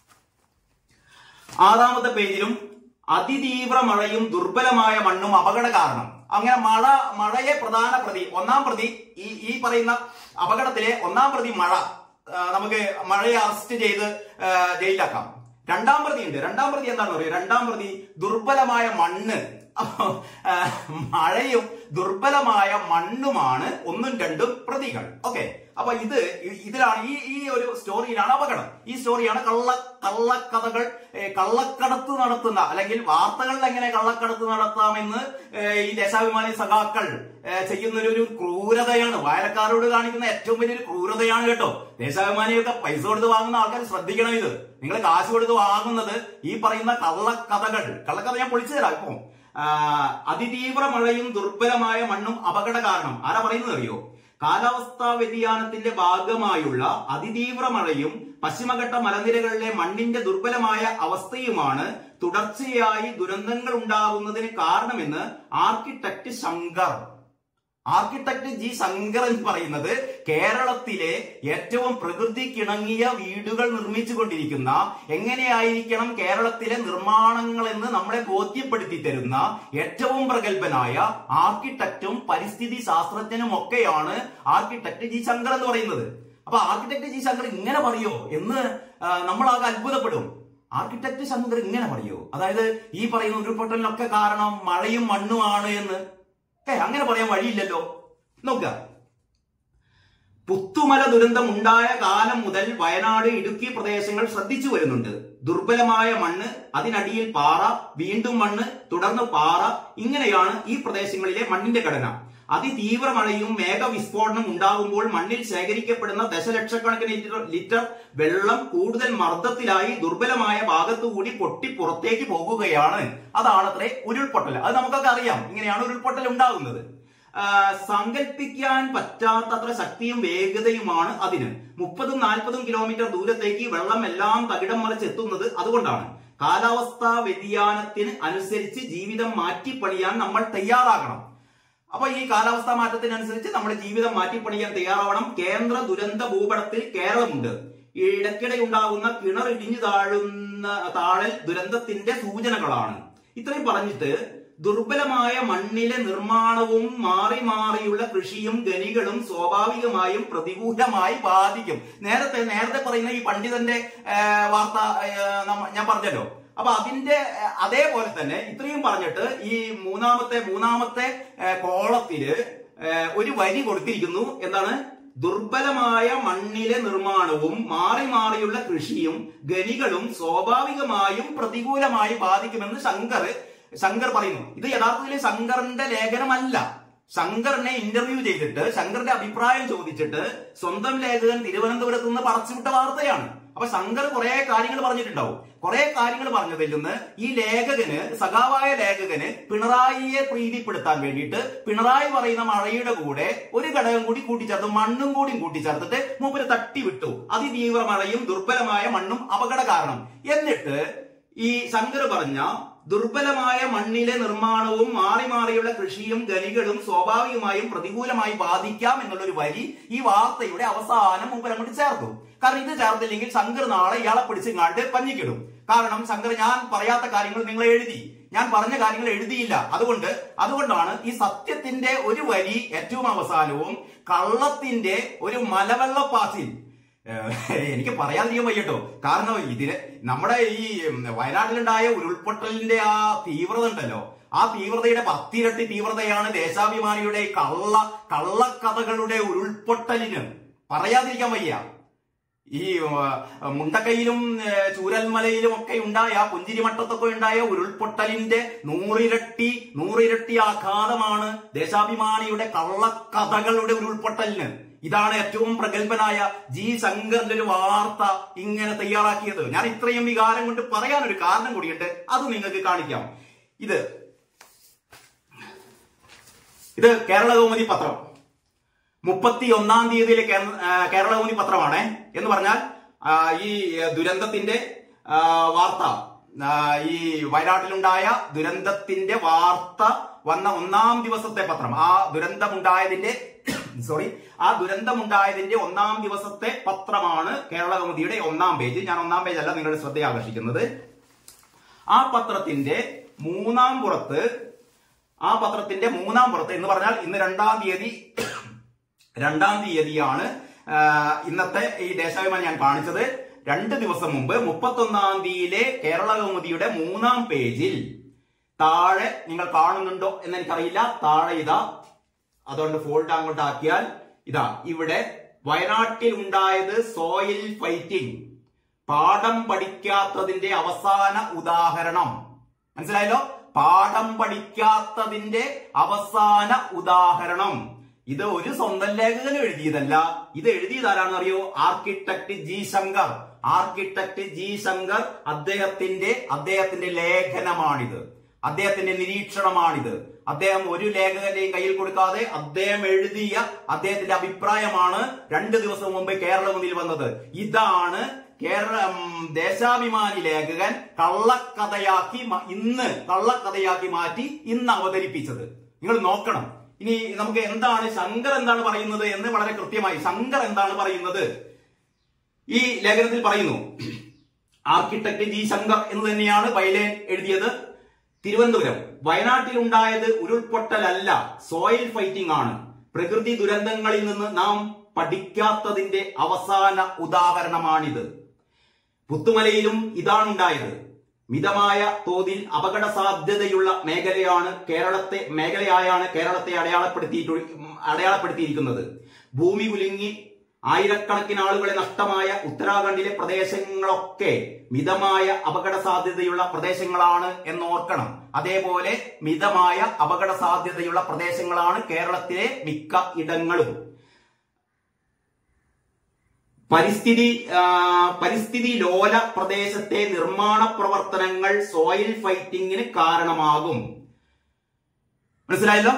ആറാമത്തെ പേജിലും അതിതീവ്ര മഴയും ദുർബലമായ മണ്ണും അപകട കാരണം അങ്ങനെ മഴ മഴയെ പ്രധാന പ്രതി ഒന്നാം പ്രതി ഈ ഈ പറയുന്ന അപകടത്തിലെ ഒന്നാം പ്രതി മഴ ആ, നമുക്ക് മഴയെ അറസ്റ്റ് ചെയ്ത് ആ, ജയിലിലാക്കാം രണ്ടാം പ്രതി ഉണ്ട് രണ്ടാം പ്രതി എന്താണെന്ന് പറയുക രണ്ടാം പ്രതി ദുർബലമായ മണ്ണ് അപ്പൊ, ആ, മഴയും ദുർബലമായ മണ്ണുമാണ് ഒന്നും രണ്ടും പ്രതികൾ ഓക്കെ അപ്പൊ ഇത് ഇ- ഇതിലാണ് ഈ ഈ ഒരു സ്റ്റോറിയിലാണ് അപകടം ഈ സ്റ്റോറിയാണ് കള്ള കള്ളക്കഥകൾ ഏ, കള്ളക്കടത്ത് നടത്തുന്ന അല്ലെങ്കിൽ വാർത്തകളിൽ എങ്ങനെ കള്ളക്കടത്ത് നടത്താമെന്ന് ഏ, ഈ ദേശാഭിമാനി സഖാക്കൾ ഏ, ചെയ്യുന്ന ഒരു ഒരു ക്രൂരതയാണ് വായനക്കാരോട് കാണിക്കുന്ന ഏറ്റവും വലിയൊരു ക്രൂരതയാണ് കേട്ടോ ദേശാഭിമാനിയൊക്കെ പൈസ കൊടുത്ത് വാങ്ങുന്ന ആൾക്കാർ ശ്രദ്ധിക്കണം ഇത് നിങ്ങൾ കാശ് കൊടുത്ത് വാങ്ങുന്നത് ഈ പറയുന്ന കള്ളക്കഥകൾ കള്ളക്കഥ ഞാൻ പൊളിച്ചു തരാം ഇപ്പൊ ആ, അതിതീവ്ര മഴയും ദുർബലമായ മണ്ണും അപകട കാരണം ആരാ പറയുന്നത് അറിയോ കാലാവസ്ഥാ വ്യതിയാനത്തിന്റെ ഭാഗമായുള്ള അതിതീവ്ര മഴയും പശ്ചിമഘട്ട മലനിരകളിലെ മണ്ണിന്റെ ദുർബലമായ അവസ്ഥയുമാണ് തുടർച്ചയായി ദുരന്തങ്ങൾ ഉണ്ടാകുന്നതിന് കാരണമെന്ന് architect Shankar architect G Shankar എന്ന് പറയുന്നത് കേരളത്തിലെ ഏറ്റവും പ്രകൃതിക്കിണങ്ങിയ വീടുകൾ നിർമ്മിച്ചു കൊണ്ടിരിക്കുന്ന എങ്ങനെയായിരിക്കണം കേരളത്തിലെ നിർമ്മാണങ്ങൾ എന്ന് നമ്മളെ ബോധ്യപ്പെടുത്തി തരുന്ന ഏറ്റവും പ്രഗത്ഭനായ ആർക്കിടെക്റ്റും പരിസ്ഥിതി ശാസ്ത്രജ്ഞനും ഒക്കെയാണ് ആർക്കിടെക്ട് ജി ശങ്കർ എന്ന് പറയുന്നത് അപ്പൊ ആർക്കിടെക്ട് ജി ശങ്കർ ഇങ്ങനെ പറയോ എന്ന് ആ, നമ്മളാകെ അത്ഭുതപ്പെടും ആർക്കിടെക്ട് ശങ്കർ ഇങ്ങനെ പറയോ അതായത് ഈ പറയുന്ന ഉരുൾപൊട്ടലിനൊക്കെ കാരണം മഴയും മണ്ണുമാണ് എന്ന് ഏ അങ്ങനെ പറയാൻ വഴിയില്ലല്ലോ നോക്കുക പുത്തുമല ദുരന്തം ഉണ്ടായ കാലം മുതൽ വയനാട് ഇടുക്കി പ്രദേശങ്ങൾ ശ്രദ്ധിച്ചു വരുന്നുണ്ട് ദുർബലമായ മണ്ണ് അതിനടിയിൽ പാറ വീണ്ടും മണ്ണ് തുടർന്ന് പാറ ഇങ്ങനെയാണ് ഈ പ്രദേശങ്ങളിലെ മണ്ണിന്റെ ഘടന അതിതീവ്ര മഴയും മേഘവിസ്ഫോടനം ഉണ്ടാകുമ്പോൾ മണ്ണിൽ ശേഖരിക്കപ്പെടുന്ന ദശലക്ഷക്കണക്കിന് ലിറ്റർ ലിറ്റർ വെള്ളം കൂടുതൽ മർദ്ദത്തിലായി ദുർബലമായ ഭാഗത്തുകൂടി പൊട്ടി പുറത്തേക്ക് പോകുകയാണ് അതാണത്രേ ഉരുൾപൊട്ടൽ അത് നമുക്കൊക്കെ അറിയാം ഇങ്ങനെയാണ് ഉരുൾപൊട്ടൽ ഉണ്ടാകുന്നത് ആ, സങ്കല്പിക്കാൻ പറ്റാത്തത്ര ശക്തിയും വേഗതയുമാണ് അതിന് മുപ്പതും നാൽപ്പതും കിലോമീറ്റർ ദൂരത്തേക്ക് വെള്ളം എല്ലാം തകിടം മറിച്ചെത്തുന്നത് അതുകൊണ്ടാണ് കാലാവസ്ഥാ വ്യതിയാനത്തിന് അനുസരിച്ച് ജീവിതം മാറ്റിപ്പണിയാൻ നമ്മൾ തയ്യാറാകണം അപ്പൊ ഈ കാലാവസ്ഥാ മാറ്റത്തിനനുസരിച്ച് നമ്മുടെ ജീവിതം മാറ്റിപ്പണിയാൻ തയ്യാറാവണം കേന്ദ്ര ദുരന്ത ഭൂപടത്തിൽ കേരളമുണ്ട് ഈ ഇടയ്ക്കിടെ ഉണ്ടാകുന്ന കിണർ ഇടിഞ്ഞു താഴുന്ന താഴൽ ദുരന്തത്തിന്റെ സൂചനകളാണ് ഇത്രയും പറഞ്ഞിട്ട് ദുർബലമായ മണ്ണിലെ നിർമ്മാണവും മാറി മാറിയുള്ള കൃഷിയും ഖനികളും സ്വാഭാവികമായും പ്രതികൂലമായി ബാധിക്കും നേരത്തെ നേരത്തെ പറയുന്ന ഈ പണ്ഡിതന്റെ ആ, വാർത്ത ആ, നമ്മ- ഞാൻ പറഞ്ഞല്ലോ അപ്പൊ അതിന്റെ ആ, അതേപോലെ തന്നെ ഇത്രയും പറഞ്ഞിട്ട് ഈ മൂന്നാമത്തെ മൂന്നാമത്തെ ആ, കോളത്തില് ആ, ഒരു വരി കൊടുത്തിരിക്കുന്നു എന്താണ് ദുർബലമായ മണ്ണിലെ നിർമ്മാണവും മാറി മാറിയുള്ള കൃഷിയും ഖനികളും സ്വാഭാവികമായും പ്രതികൂലമായി ബാധിക്കുമെന്ന് ശങ്കർ ശങ്കർ പറയുന്നു ഇത് യഥാർത്ഥത്തിൽ ശങ്കറിന്റെ ലേഖനമല്ല ശങ്കറിനെ ഇന്റർവ്യൂ ചെയ്തിട്ട് ശങ്കറിന്റെ അഭിപ്രായം ചോദിച്ചിട്ട് സ്വന്തം ലേഖകൻ തിരുവനന്തപുരത്ത് നിന്ന് പറച്ചുവിട്ട വാർത്തയാണ് അപ്പൊ ശങ്കർ കുറെ കാര്യങ്ങൾ പറഞ്ഞിട്ടുണ്ടാവും കുറെ കാര്യങ്ങൾ പറഞ്ഞതിൽ നിന്ന് ഈ ലേഖകന് സഖാവായ ലേഖകന് പിണറായിയെ പ്രീതിപ്പെടുത്താൻ വേണ്ടിയിട്ട് പിണറായി പറയുന്ന മഴയുടെ കൂടെ ഒരു ഘടകം കൂടി കൂട്ടിച്ചേർത്ത് മണ്ണും കൂടിയും കൂട്ടിച്ചേർത്തിട്ട് മൂപ്പര് തട്ടിവിട്ടു അതിതീവ്ര മഴയും ദുർബലമായ മണ്ണും അപകട കാരണം എന്നിട്ട് ഈ ശങ്കർ പറഞ്ഞ ദുർബലമായ മണ്ണിലെ നിർമ്മാണവും മാറി മാറിയുള്ള കൃഷിയും ഖനികളും സ്വാഭാവികമായും പ്രതികൂലമായി ബാധിക്കാം എന്നുള്ള ഒരു വരി ഈ വാർത്തയുടെ അവസാനം മൂപ്പരം കൊണ്ട് ചേർത്തു കാരണം ഇത് ചേർത്തില്ലെങ്കിൽ ശങ്കർ നാളെ ഇയാളെ പിടിച്ചിങ്ങാണ്ട് പഞ്ഞിക്കിടും കാരണം ശങ്കർ ഞാൻ പറയാത്ത കാര്യങ്ങൾ നിങ്ങൾ എഴുതി ഞാൻ പറഞ്ഞ കാര്യങ്ങൾ എഴുതിയില്ല അതുകൊണ്ട് അതുകൊണ്ടാണ് ഈ സത്യത്തിന്റെ ഒരു വരി ഏറ്റവും അവസാനവും കള്ളത്തിന്റെ ഒരു മലവെള്ളപ്പാച്ചിൽ ഏഹ് എനിക്ക് പറയാതിരിക്കാൻ വയ്യട്ടോ കാരണം ഇതിന് നമ്മുടെ ഈ ഉം, വയനാട്ടിലുണ്ടായ ഉരുൾപൊട്ടലിന്റെ ആ തീവ്രത ഉണ്ടല്ലോ ആ തീവ്രതയുടെ പത്തിരട്ടി തീവ്രതയാണ് ദേശാഭിമാനിയുടെ ഈ കള്ള കള്ളക്കഥകളുടെ ഉരുൾപൊട്ടലിന് പറയാതിരിക്കാൻ വയ്യ ഈ ആ, മുണ്ടക്കയിലും ഏ, ചൂരൽമലയിലും ഒക്കെ ഉണ്ടായ പുഞ്ചിരിമട്ടത്തൊക്കെ ഉണ്ടായ ഉരുൾപൊട്ടലിന്റെ നൂറിരട്ടി നൂറിരട്ടി ആഘാതമാണ് ദേശാഭിമാനിയുടെ കള്ളക്കഥകളുടെ ഉരുൾപൊട്ടലിന് ഇതാണ് ഏറ്റവും പ്രഗത്ഭനായ ജി ശങ്കറിന്റെ ഒരു വാർത്ത ഇങ്ങനെ തയ്യാറാക്കിയത് ഞാൻ ഇത്രയും വികാരം കൊണ്ട് പറയാനൊരു കാരണം കൂടിയുണ്ട് അത് നിങ്ങൾക്ക് കാണിക്കാം ഇത് ഇത് കേരള കൗമുദി പത്രം മുപ്പത്തി ഒന്നാം തീയതിയിലെ കേരള- ആ, കേരള കൗമുദി പത്രമാണ് എന്ന് പറഞ്ഞാൽ ആ, ഈ ദുരന്തത്തിന്റെ ആ, വാർത്ത ആ, ഈ വയനാട്ടിലുണ്ടായ ദുരന്തത്തിന്റെ വാർത്ത വന്ന ഒന്നാം ദിവസത്തെ പത്രം ആ ദുരന്തമുണ്ടായതിന്റെ സോറി ആ ദുരന്തമുണ്ടായതിന്റെ ഒന്നാം ദിവസത്തെ പത്രമാണ് കേരള കൗമുദിയുടെ ഒന്നാം പേജ് ഞാൻ ഒന്നാം പേജ് അല്ല നിങ്ങളുടെ ശ്രദ്ധ ആകർഷിക്കുന്നത് ആ പത്രത്തിന്റെ മൂന്നാം പുറത്ത് ആ പത്രത്തിന്റെ മൂന്നാം പുറത്ത് എന്ന് പറഞ്ഞാൽ ഇന്ന് രണ്ടാം തീയതി രണ്ടാം തീയതിയാണ് ആ, ഇന്നത്തെ ഈ ദേശാഭിമാനി ഞാൻ കാണിച്ചത് രണ്ട് ദിവസം മുമ്പ് മുപ്പത്തൊന്നാം തീയതിയിലെ കേരള കൗമുദിയുടെ മൂന്നാം പേജിൽ താഴെ നിങ്ങൾ കാണുന്നുണ്ടോ എന്ന് എനിക്കറിയില്ല താഴെ ഇതാ അതുകൊണ്ട് ഫോൾഡ് അങ്ങോട്ട് ആക്കിയാൽ ഇതാ ഇവിടെ വയനാട്ടിൽ ഉണ്ടായത് സോയിൽ ഫൈറ്റിംഗ് പാഠം പഠിക്കാത്തതിന്റെ അവസാന ഉദാഹരണം മനസ്സിലായല്ലോ പാഠം പഠിക്കാത്തതിന്റെ അവസാന ഉദാഹരണം ഇത് ഒരു സ്വന്തം ലേഖകൻ എഴുതിയതല്ല ഇത് എഴുതിയത് ആരാണെന്ന് അറിയോ architect G Shankar architect G Shankar അദ്ദേഹത്തിന്റെ അദ്ദേഹത്തിന്റെ ലേഖനമാണിത് അദ്ദേഹത്തിന്റെ നിരീക്ഷണമാണിത് അദ്ദേഹം ഒരു ലേഖകന്റെയും കയ്യിൽ കൊടുക്കാതെ അദ്ദേഹം എഴുതിയ അദ്ദേഹത്തിന്റെ അഭിപ്രായമാണ് രണ്ട് ദിവസം മുമ്പ് കേരള മുന്നിൽ വന്നത് ഇതാണ് കേരള ഉം, ദേശാഭിമാനി ലേഖകൻ കള്ളക്കഥയാക്കി മ- ഇന്ന് കള്ളക്കഥയാക്കി മാറ്റി ഇന്ന് അവതരിപ്പിച്ചത് നിങ്ങൾ നോക്കണം ഇനി നമുക്ക് എന്താണ് ശങ്കർ എന്താണ് പറയുന്നത് എന്ന് വളരെ കൃത്യമായി ശങ്കർ എന്താണ് പറയുന്നത് ഈ ലേഖനത്തിൽ പറയുന്നു ആർക്കിടെക്ട് ജി ശങ്കർ എന്ന് തന്നെയാണ് ബൈലേൻ എഴുതിയത് തിരുവനന്തപുരം വയനാട്ടിലുണ്ടായത് ഉരുൾപൊട്ടലല്ല സോയിൽ ഫൈറ്റിംഗ് ആണ് പ്രകൃതി ദുരന്തങ്ങളിൽ നിന്ന് നാം പഠിക്കാത്തതിന്റെ അവസാന ഉദാഹരണമാണിത് പുത്തുമലയിലും ഇതാണുണ്ടായത് മിതമായ തോതിൽ അപകട സാധ്യതയുള്ള മേഖലയാണ് കേരളത്തെ മേഖലയായാണ് കേരളത്തെ അടയാളപ്പെടുത്തിയിട്ടു അടയാളപ്പെടുത്തിയിരിക്കുന്നത് ഭൂമി കുലുങ്ങി ആയിരക്കണക്കിന് ആളുകളെ നഷ്ടമായ ഉത്തരാഖണ്ഡിലെ പ്രദേശങ്ങളൊക്കെ മിതമായ അപകട സാധ്യതയുള്ള പ്രദേശങ്ങളാണ് എന്ന് ഓർക്കണം അതേപോലെ മിതമായ അപകട സാധ്യതയുള്ള പ്രദേശങ്ങളാണ് കേരളത്തിലെ മിക്ക ഇടങ്ങളും പരിസ്ഥിതി ആ, പരിസ്ഥിതി ലോല പ്രദേശത്തെ നിർമ്മാണ പ്രവർത്തനങ്ങൾ സോയിൽ ഫൈറ്റിങ്ങിന് കാരണമാകും മനസ്സിലായല്ലോ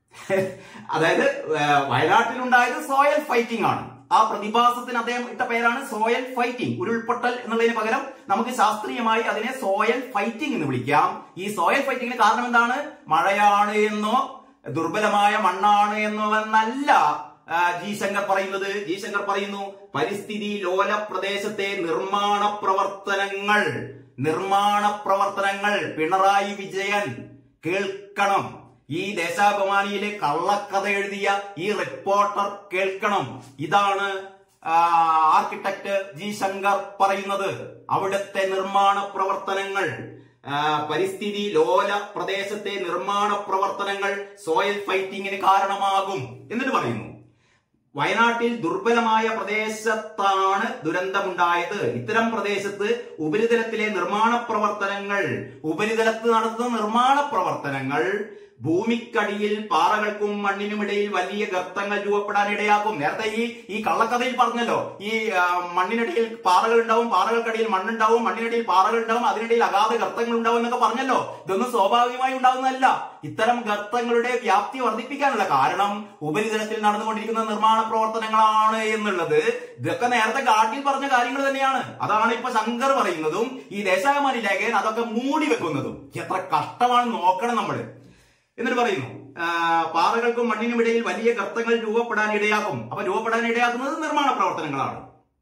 അതായത് ആ, വയനാട്ടിലുണ്ടായത് സോയൽ ഫൈറ്റിംഗ് ആണ് ആ പ്രതിഭാസത്തിന് അദ്ദേഹം ഇട്ട പേരാണ് സോയൽ ഫൈറ്റിംഗ് ഉരുൾപൊട്ടൽ എന്നുള്ളതിന് പകരം നമുക്ക് ശാസ്ത്രീയമായി അതിനെ സോയൽ ഫൈറ്റിംഗ് എന്ന് വിളിക്കാം ഈ സോയൽ ഫൈറ്റിംഗിന് കാരണം എന്താണ് മഴയാണ് എന്നോ ദുർബലമായ മണ്ണാണ് എന്നോ എന്നല്ല ആ, ജി ശങ്കർ പറയുന്നത് ജി ശങ്കർ പറയുന്നു പരിസ്ഥിതി ലോല പ്രദേശത്തെ നിർമ്മാണ പ്രവർത്തനങ്ങൾ നിർമ്മാണ പ്രവർത്തനങ്ങൾ പിണറായി വിജയൻ കേൾക്കണം ഈ ദേശാഭിമാനിയിലെ കള്ളക്കഥ എഴുതിയ ഈ റിപ്പോർട്ടർ കേൾക്കണം ഇതാണ് ആ, ആർക്കിടെക്ട് ജി ശങ്കർ പറയുന്നത് അവിടുത്തെ നിർമ്മാണ പ്രവർത്തനങ്ങൾ ആ, പരിസ്ഥിതി ലോല പ്രദേശത്തെ നിർമ്മാണ പ്രവർത്തനങ്ങൾ സോയിൽ ഫൈറ്റിങ്ങിന് കാരണമാകും എന്നിട്ട് പറയുന്നു വയനാട്ടിൽ ദുർബലമായ പ്രദേശത്താണ് ദുരന്തമുണ്ടായത് ഇത്തരം പ്രദേശത്ത് ഉപരിതലത്തിലെ നിർമ്മാണ പ്രവർത്തനങ്ങൾ ഉപരിതലത്ത് നടത്തുന്ന നിർമ്മാണ പ്രവർത്തനങ്ങൾ ഭൂമിക്കടിയിൽ പാറകൾക്കും മണ്ണിനുമിടയിൽ വലിയ ഗർത്തങ്ങൾ രൂപപ്പെടാൻ ഇടയാക്കും നേരത്തെ ഈ ഈ കള്ളക്കഥയിൽ പറഞ്ഞല്ലോ ഈ ആ, മണ്ണിനടിയിൽ പാറകൾ ഉണ്ടാവും പാറകൾക്കടിയിൽ മണ്ണുണ്ടാവും മണ്ണിനടിയിൽ പാറകൾ ഉണ്ടാവും അതിനിടയിൽ അഗാധ ഗർത്തങ്ങൾ ഉണ്ടാവും എന്നൊക്കെ പറഞ്ഞല്ലോ ഇതൊന്നും സ്വാഭാവികമായി ഉണ്ടാവുന്നതല്ല ഇത്തരം ഗർത്തങ്ങളുടെ വ്യാപ്തി വർദ്ധിപ്പിക്കാനുള്ള കാരണം ഉപരിതലത്തിൽ നടന്നുകൊണ്ടിരിക്കുന്ന നിർമ്മാണ പ്രവർത്തനങ്ങളാണ് എന്നുള്ളത് ഇതൊക്കെ നേരത്തെ ഗാഡിൽ പറഞ്ഞ കാര്യങ്ങൾ തന്നെയാണ് അതാണ് ഇപ്പൊ ശങ്കർ പറയുന്നതും ഈ ദേശാഭിമാനി ലേഖകൻ അതൊക്കെ മൂടി വെക്കുന്നതും എത്ര കഷ്ടമാണ് നോക്കണം നമ്മള് എന്നിട്ട് പറയുന്നു ആ, പാറകൾക്കും മണ്ണിനും ഇടയിൽ വലിയ ഗർത്തങ്ങൾ രൂപപ്പെടാൻ ഇടയാക്കും അപ്പൊ രൂപപ്പെടാൻ ഇടയാക്കുന്നത് നിർമ്മാണ പ്രവർത്തനങ്ങളാണ്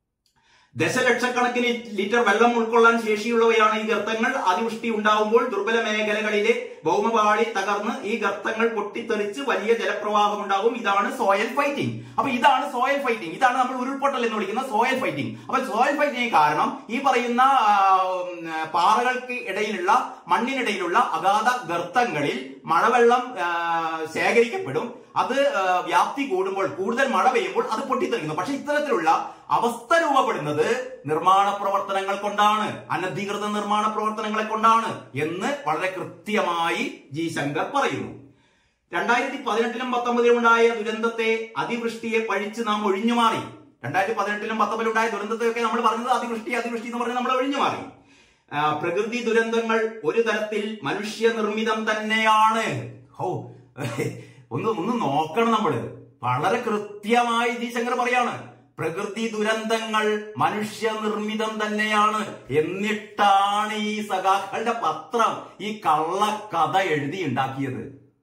ദശലക്ഷക്കണക്കിന് ലിറ്റർ വെള്ളം ഉൾക്കൊള്ളാൻ ശേഷിയുള്ളവയാണ് ഈ ഗർത്തങ്ങൾ അതിവൃഷ്ടി ഉണ്ടാവുമ്പോൾ ദുർബല മേഖലകളിലെ ഭൗമപാളി തകർന്ന് ഈ ഗർത്തങ്ങൾ പൊട്ടിത്തെറിച്ച് വലിയ ജലപ്രവാഹം ഉണ്ടാകും ഇതാണ് സോയൽ ഫൈറ്റിംഗ് അപ്പൊ ഇതാണ് സോയൽ ഫൈറ്റിംഗ് ഇതാണ് നമ്മൾ ഉരുൾപൊട്ടൽ എന്ന് വിളിക്കുന്ന സോയൽ ഫൈറ്റിംഗ് അപ്പൊ സോയൽ ഫൈറ്റിംഗ് കാരണം ഈ പറയുന്ന ആ, ഉം, പാറകൾക്ക് ഇടയിലുള്ള മണ്ണിനിടയിലുള്ള അഗാധ ഗർത്തങ്ങളിൽ മഴവെള്ളം ആ, ശേഖരിക്കപ്പെടും അത് ആ, വ്യാപ്തി കൂടുമ്പോൾ കൂടുതൽ മഴ പെയ്യുമ്പോൾ അത് പൊട്ടിത്തെറിക്കുന്നു പക്ഷെ ഇത്തരത്തിലുള്ള അവസ്ഥ രൂപപ്പെടുന്നത് നിർമ്മാണ പ്രവർത്തനങ്ങൾ കൊണ്ടാണ് അനധികൃത നിർമ്മാണ പ്രവർത്തനങ്ങളെ കൊണ്ടാണ് എന്ന് വളരെ കൃത്യമായി ജി ശങ്കർ പറയുന്നു രണ്ടായിരത്തി പതിനെട്ടിലും പത്തൊമ്പതിലും ഉണ്ടായ ദുരന്തത്തെ അതിവൃഷ്ടിയെ പഴിച്ച് നാം ഒഴിഞ്ഞു മാറി രണ്ടായിരത്തി പതിനെട്ടിലും പത്തൊമ്പതിലും ഉണ്ടായ ദുരന്തത്തെയൊക്കെ നമ്മൾ പറഞ്ഞത് അതിവൃഷ്ടി അതിവൃഷ്ടി എന്ന് പറഞ്ഞ് നമ്മൾ ഒഴിഞ്ഞു മാറി ആ, പ്രകൃതി ദുരന്തങ്ങൾ ഒരു തരത്തിൽ മനുഷ്യനിർമ്മിതം തന്നെയാണ് ഹോ ഒന്ന് ഒന്ന് നോക്കണം നമ്മള് വളരെ കൃത്യമായി ജി ശങ്കർ പറയാണ് പ്രകൃതി ദുരന്തങ്ങൾ മനുഷ്യനിർമ്മിതം തന്നെയാണ് എന്നിട്ടാണ് ഈ സഖാക്കളുടെ പത്രം ഈ കള്ളക്കഥ എഴുതി ഉണ്ടാക്കിയത്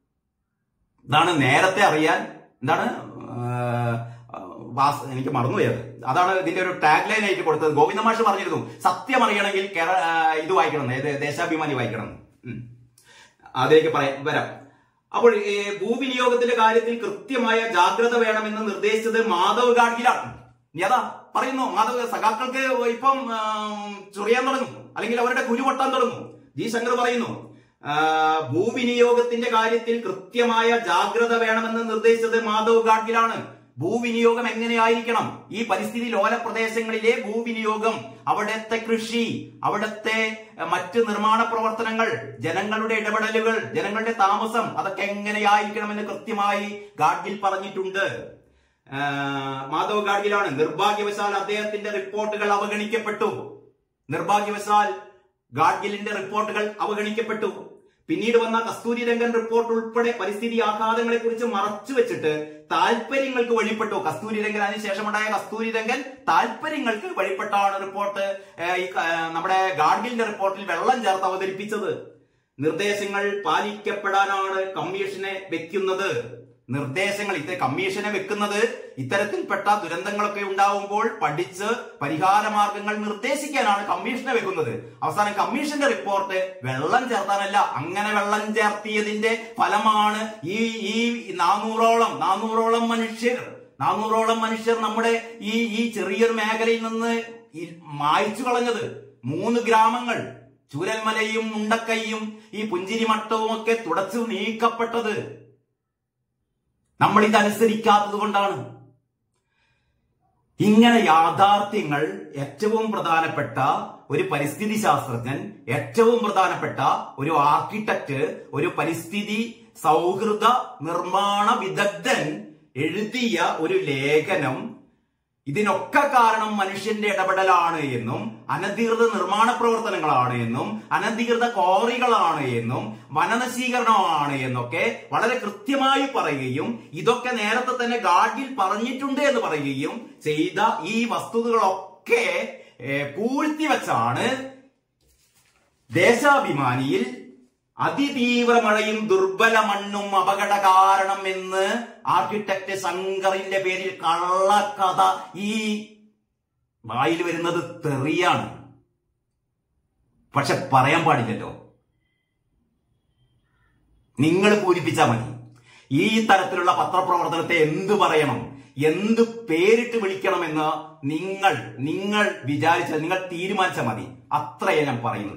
ഇതാണ് നേരത്തെ അറിയാൻ എന്താണ് ആ, വാസ് എനിക്ക് മറന്നുപോയത് അതാണ് ഇതിന്റെ ഒരു ടാഗ് ലൈൻ ആയിട്ട് കൊടുത്തത് ഗോവിന്ദ മാഷ് പറഞ്ഞിരുന്നു സത്യം അറിയണമെങ്കിൽ കേര- ആ, ഇത് വായിക്കണം ഏത് ദേശാഭിമാനി വായിക്കണം ഉം. അതിലേക്ക് പറയാം വരാം അപ്പോൾ ഏ, ഭൂവിനിയോഗത്തിന്റെ കാര്യത്തിൽ കൃത്യമായ ജാഗ്രത വേണമെന്ന് നിർദ്ദേശിച്ചത് മാധവ് ഗാഡ്ഗിലാണ് ഇനി അതാ പറയുന്നു മാധവ് സഖാക്കൾക്ക് ഇപ്പം ആ, ചൊറിയാൻ തുടങ്ങും അല്ലെങ്കിൽ അവരുടെ കുരു പൊട്ടാൻ തുടങ്ങും ജി ശങ്കർ പറയുന്നു ആ, ഭൂവിനിയോഗത്തിന്റെ കാര്യത്തിൽ കൃത്യമായ ജാഗ്രത വേണമെന്ന് നിർദ്ദേശിച്ചത് മാധവ് ഗാഡ്ഗിലാണ് ഭൂവിനിയോഗം എങ്ങനെയായിരിക്കണം ഈ പരിസ്ഥിതി ലോല പ്രദേശങ്ങളിലെ ഭൂവിനിയോഗം അവിടുത്തെ കൃഷി അവിടുത്തെ എഹ്, മറ്റ് നിർമ്മാണ പ്രവർത്തനങ്ങൾ ജനങ്ങളുടെ ഇടപെടലുകൾ ജനങ്ങളുടെ താമസം അതൊക്കെ എങ്ങനെയായിരിക്കണമെന്ന് കൃത്യമായി ഗാഡ്ഗിൽ പറഞ്ഞിട്ടുണ്ട് ആ, മാധവ് ഗാഡ്ഗിലാണ് നിർഭാഗ്യവശാൽ അദ്ദേഹത്തിന്റെ റിപ്പോർട്ടുകൾ അവഗണിക്കപ്പെട്ടു നിർഭാഗ്യവശാൽ ഗാഡ്ഗിലിന്റെ റിപ്പോർട്ടുകൾ അവഗണിക്കപ്പെട്ടു പിന്നീട് വന്ന കസ്തൂരി രംഗൻ റിപ്പോർട്ട് ഉൾപ്പെടെ പരിസ്ഥിതി ആഘാതങ്ങളെ കുറിച്ച് മറച്ചു വെച്ചിട്ട് താല്പര്യങ്ങൾക്ക് വഴിപ്പെട്ടു കസ്തൂരി രംഗൻ അതിനുശേഷമുണ്ടായ കസ്തൂരി രംഗൻ താല്പര്യങ്ങൾക്ക് വഴിപ്പെട്ടാണ് റിപ്പോർട്ട് ഏഹ്, ഈ ക- ഏഹ്, നമ്മുടെ ഗാഡ്ഗിലിന്റെ റിപ്പോർട്ടിൽ വെള്ളം ചേർത്ത് അവതരിപ്പിച്ചത് നിർദ്ദേശങ്ങൾ പാലിക്കപ്പെടാനാണ് കമ്മീഷനെ വെക്കുന്നത് നിർദ്ദേശങ്ങൾ ഇത്ര കമ്മീഷനെ വെക്കുന്നത് ഇത്തരത്തിൽപ്പെട്ട ദുരന്തങ്ങളൊക്കെ ഉണ്ടാവുമ്പോൾ പഠിച്ച് പരിഹാര മാർഗങ്ങൾ നിർദ്ദേശിക്കാനാണ് കമ്മീഷനെ വെക്കുന്നത് അവസാനം കമ്മീഷന്റെ റിപ്പോർട്ട് വെള്ളം ചേർത്താനല്ല അങ്ങനെ വെള്ളം ചേർത്തിയതിന്റെ ഫലമാണ് ഈ ഈ നാനൂറോളം നാനൂറോളം മനുഷ്യർ നാനൂറോളം മനുഷ്യർ നമ്മുടെ ഈ ഈ ചെറിയൊരു മേഖലയിൽ നിന്ന് ഈ മായ്ച്ചു കളഞ്ഞത് മൂന്ന് ഗ്രാമങ്ങൾ ചൂരൽമലയും മുണ്ടക്കൈയും ഈ പുഞ്ചിരിമട്ടവും ഒക്കെ തുടച്ചു നീക്കപ്പെട്ടത് നമ്മൾ ഇതനുസരിക്കാത്തത് കൊണ്ടാണ് ഇങ്ങനെ യാഥാർത്ഥ്യങ്ങൾ ഏറ്റവും പ്രധാനപ്പെട്ട ഒരു പരിസ്ഥിതി ശാസ്ത്രജ്ഞൻ ഏറ്റവും പ്രധാനപ്പെട്ട ഒരു ആർക്കിടെക്ട് ഒരു പരിസ്ഥിതി സൗഹൃദ നിർമ്മാണ വിദഗ്ധൻ എഴുതിയ ഒരു ലേഖനം ഇതിനൊക്കെ കാരണം മനുഷ്യന്റെ ഇടപെടലാണ് എന്നും അനധികൃത നിർമ്മാണ പ്രവർത്തനങ്ങളാണ് എന്നും അനധികൃത കോറികളാണ് എന്നും വനനശീകരണമാണ് എന്നൊക്കെ വളരെ കൃത്യമായി പറയുകയും ഇതൊക്കെ നേരത്തെ തന്നെ ഗാഡിൽ പറഞ്ഞിട്ടുണ്ട് എന്ന് പറയുകയും ചെയ്ത ഈ വസ്തുതകളൊക്കെ ഏഹ്, പൂഴ്ത്തിവെച്ചാണ് ദേശാഭിമാനിയിൽ അതിതീവ്ര മഴയും ദുർബല മണ്ണും അപകട കാരണം എന്ന് ആർക്കിടെക്ട് ശങ്കറിന്റെ പേരിൽ കള്ളക്കഥ ഈ വായിൽ വരുന്നത് തെറിയാണ് പക്ഷെ പറയാൻ പാടില്ലല്ലോ നിങ്ങൾ പൂരിപ്പിച്ചാൽ മതി ഈ തരത്തിലുള്ള പത്രപ്രവർത്തനത്തെ എന്ത് പറയണം എന്ത് പേരിട്ട് വിളിക്കണമെന്ന് നിങ്ങൾ നിങ്ങൾ വിചാരിച്ചാൽ നിങ്ങൾ തീരുമാനിച്ചാൽ മതി അത്രയേ ഞാൻ പറയുന്നത്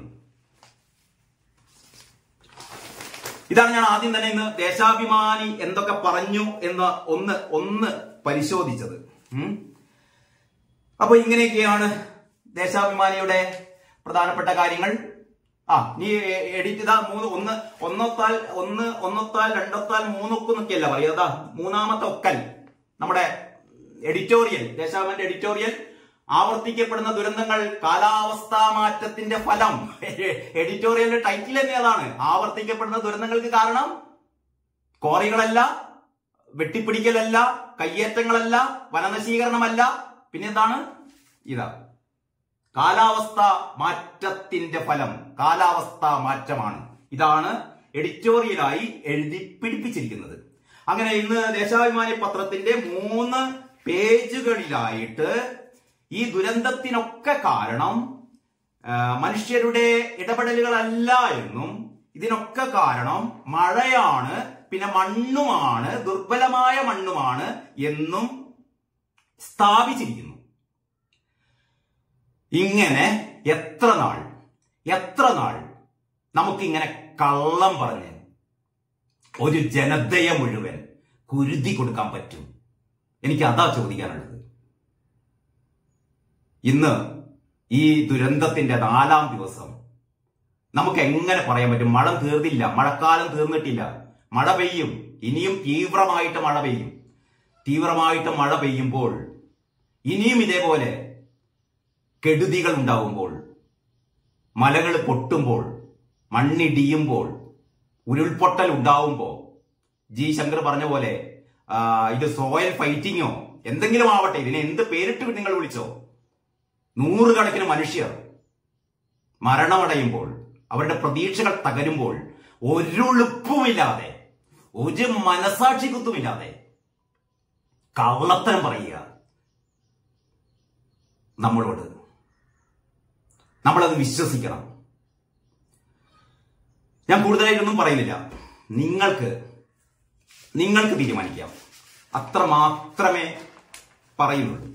ഇതാണ് ഞാൻ ആദ്യം തന്നെ ഇന്ന് ദേശാഭിമാനി എന്തൊക്കെ പറഞ്ഞു എന്ന് ഒന്ന് ഒന്ന് പരിശോധിച്ചത് ഉം. അപ്പൊ ഇങ്ങനെയൊക്കെയാണ് ദേശാഭിമാനിയുടെ പ്രധാനപ്പെട്ട കാര്യങ്ങൾ ആ നീ എഡിറ്റ് ഇതാ മൂന്ന് ഒന്ന് ഒന്നൊത്താൽ ഒന്ന് ഒന്നൊത്താൽ രണ്ടൊത്താൽ മൂന്നൊക്കെന്നൊക്കെയല്ല പറയുക അതാ മൂന്നാമത്തെ ഒക്കൽ നമ്മുടെ എഡിറ്റോറിയൽ ദേശാഭിമാന്റെ എഡിറ്റോറിയൽ ആവർത്തിക്കപ്പെടുന്ന ദുരന്തങ്ങൾ കാലാവസ്ഥാ മാറ്റത്തിന്റെ ഫലം എഡിറ്റോറിയലിന്റെ ടൈറ്റിൽ തന്നെ അതാണ് ആവർത്തിക്കപ്പെടുന്ന ദുരന്തങ്ങൾക്ക് കാരണം കോറികളല്ല വെട്ടിപ്പിടിക്കലല്ല കയ്യേറ്റങ്ങളല്ല വനനശീകരണമല്ല പിന്നെ എന്താണ് ഇതാ കാലാവസ്ഥ മാറ്റത്തിന്റെ ഫലം കാലാവസ്ഥ മാറ്റമാണ് ഇതാണ് എഡിറ്റോറിയലായി എഴുതി പിടിപ്പിച്ചിരിക്കുന്നത് അങ്ങനെ ഇന്ന് ദേശാഭിമാനി പത്രത്തിന്റെ മൂന്ന് പേജുകളിലായിട്ട് ഈ ദുരന്തത്തിനൊക്കെ കാരണം ആ, മനുഷ്യരുടെ ഇടപെടലുകളല്ല എന്നും ഇതിനൊക്കെ കാരണം മഴയാണ് പിന്നെ മണ്ണുമാണ് ദുർബലമായ മണ്ണുമാണ് എന്നും സ്ഥാപിച്ചിരിക്കുന്നു ഇങ്ങനെ എത്ര നാൾ എത്ര നാൾ നമുക്കിങ്ങനെ കള്ളം പറഞ്ഞ് ഒരു ജനതയെ മുഴുവൻ കുരുതി കൊടുക്കാൻ പറ്റും എനിക്ക് അതാ ചോദിക്കാനുള്ളത് ഇന്ന് ഈ ദുരന്തത്തിന്റെ നാലാം ദിവസം നമുക്ക് എങ്ങനെ പറയാൻ പറ്റും മഴ തീർന്നില്ല മഴക്കാലം തീർന്നിട്ടില്ല മഴ പെയ്യും ഇനിയും തീവ്രമായിട്ട് മഴ പെയ്യും തീവ്രമായിട്ട് മഴ പെയ്യുമ്പോൾ ഇനിയും ഇതേപോലെ കെടുതികൾ ഉണ്ടാവുമ്പോൾ മലകൾ പൊട്ടുമ്പോൾ മണ്ണിടിയുമ്പോൾ ഉരുൾപൊട്ടൽ ഉണ്ടാവുമ്പോൾ ജി ശങ്കർ പറഞ്ഞ പോലെ ആ, ഇത് സോയൽ ഫൈറ്റിങ്ങോ എന്തെങ്കിലും ആവട്ടെ ഇതിനെ എന്ത് പേരിട്ട് നിങ്ങൾ വിളിച്ചോ നൂറുകണക്കിന് മനുഷ്യർ മരണമടയുമ്പോൾ അവരുടെ പ്രതീക്ഷകൾ തകരുമ്പോൾ ഒരുളുപ്പുമില്ലാതെ ഒരു മനസാക്ഷി കുത്തുമില്ലാതെ കള്ളത്തരം പറയുക നമ്മളോട് നമ്മളത് വിശ്വസിക്കണം ഞാൻ കൂടുതലായിട്ടൊന്നും പറയുന്നില്ല നിങ്ങൾക്ക് നിങ്ങൾക്ക് തീരുമാനിക്കാം അത്ര മാത്രമേ പറയുന്നുള്ളൂ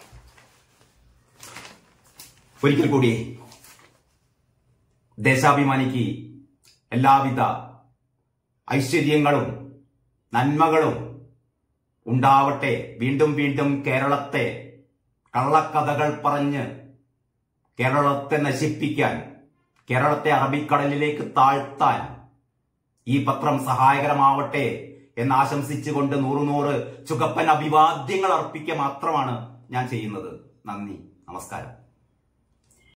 ഒരിക്കൽ കൂടി ദേശാഭിമാനിക്ക് എല്ലാവിധ ഐശ്വര്യങ്ങളും നന്മകളും ഉണ്ടാവട്ടെ വീണ്ടും വീണ്ടും കേരളത്തെ കള്ളക്കഥകൾ പറഞ്ഞ് കേരളത്തെ നശിപ്പിക്കാൻ കേരളത്തെ അറബിക്കടലിലേക്ക് താഴ്ത്താൻ ഈ പത്രം സഹായകരമാവട്ടെ എന്ന് ആശംസിച്ചുകൊണ്ട് നൂറ് നൂറ് ചുകപ്പൻ അഭിവാദ്യങ്ങൾ അർപ്പിക്കുക മാത്രമാണ് ഞാൻ ചെയ്യുന്നത് നന്ദി നമസ്കാരം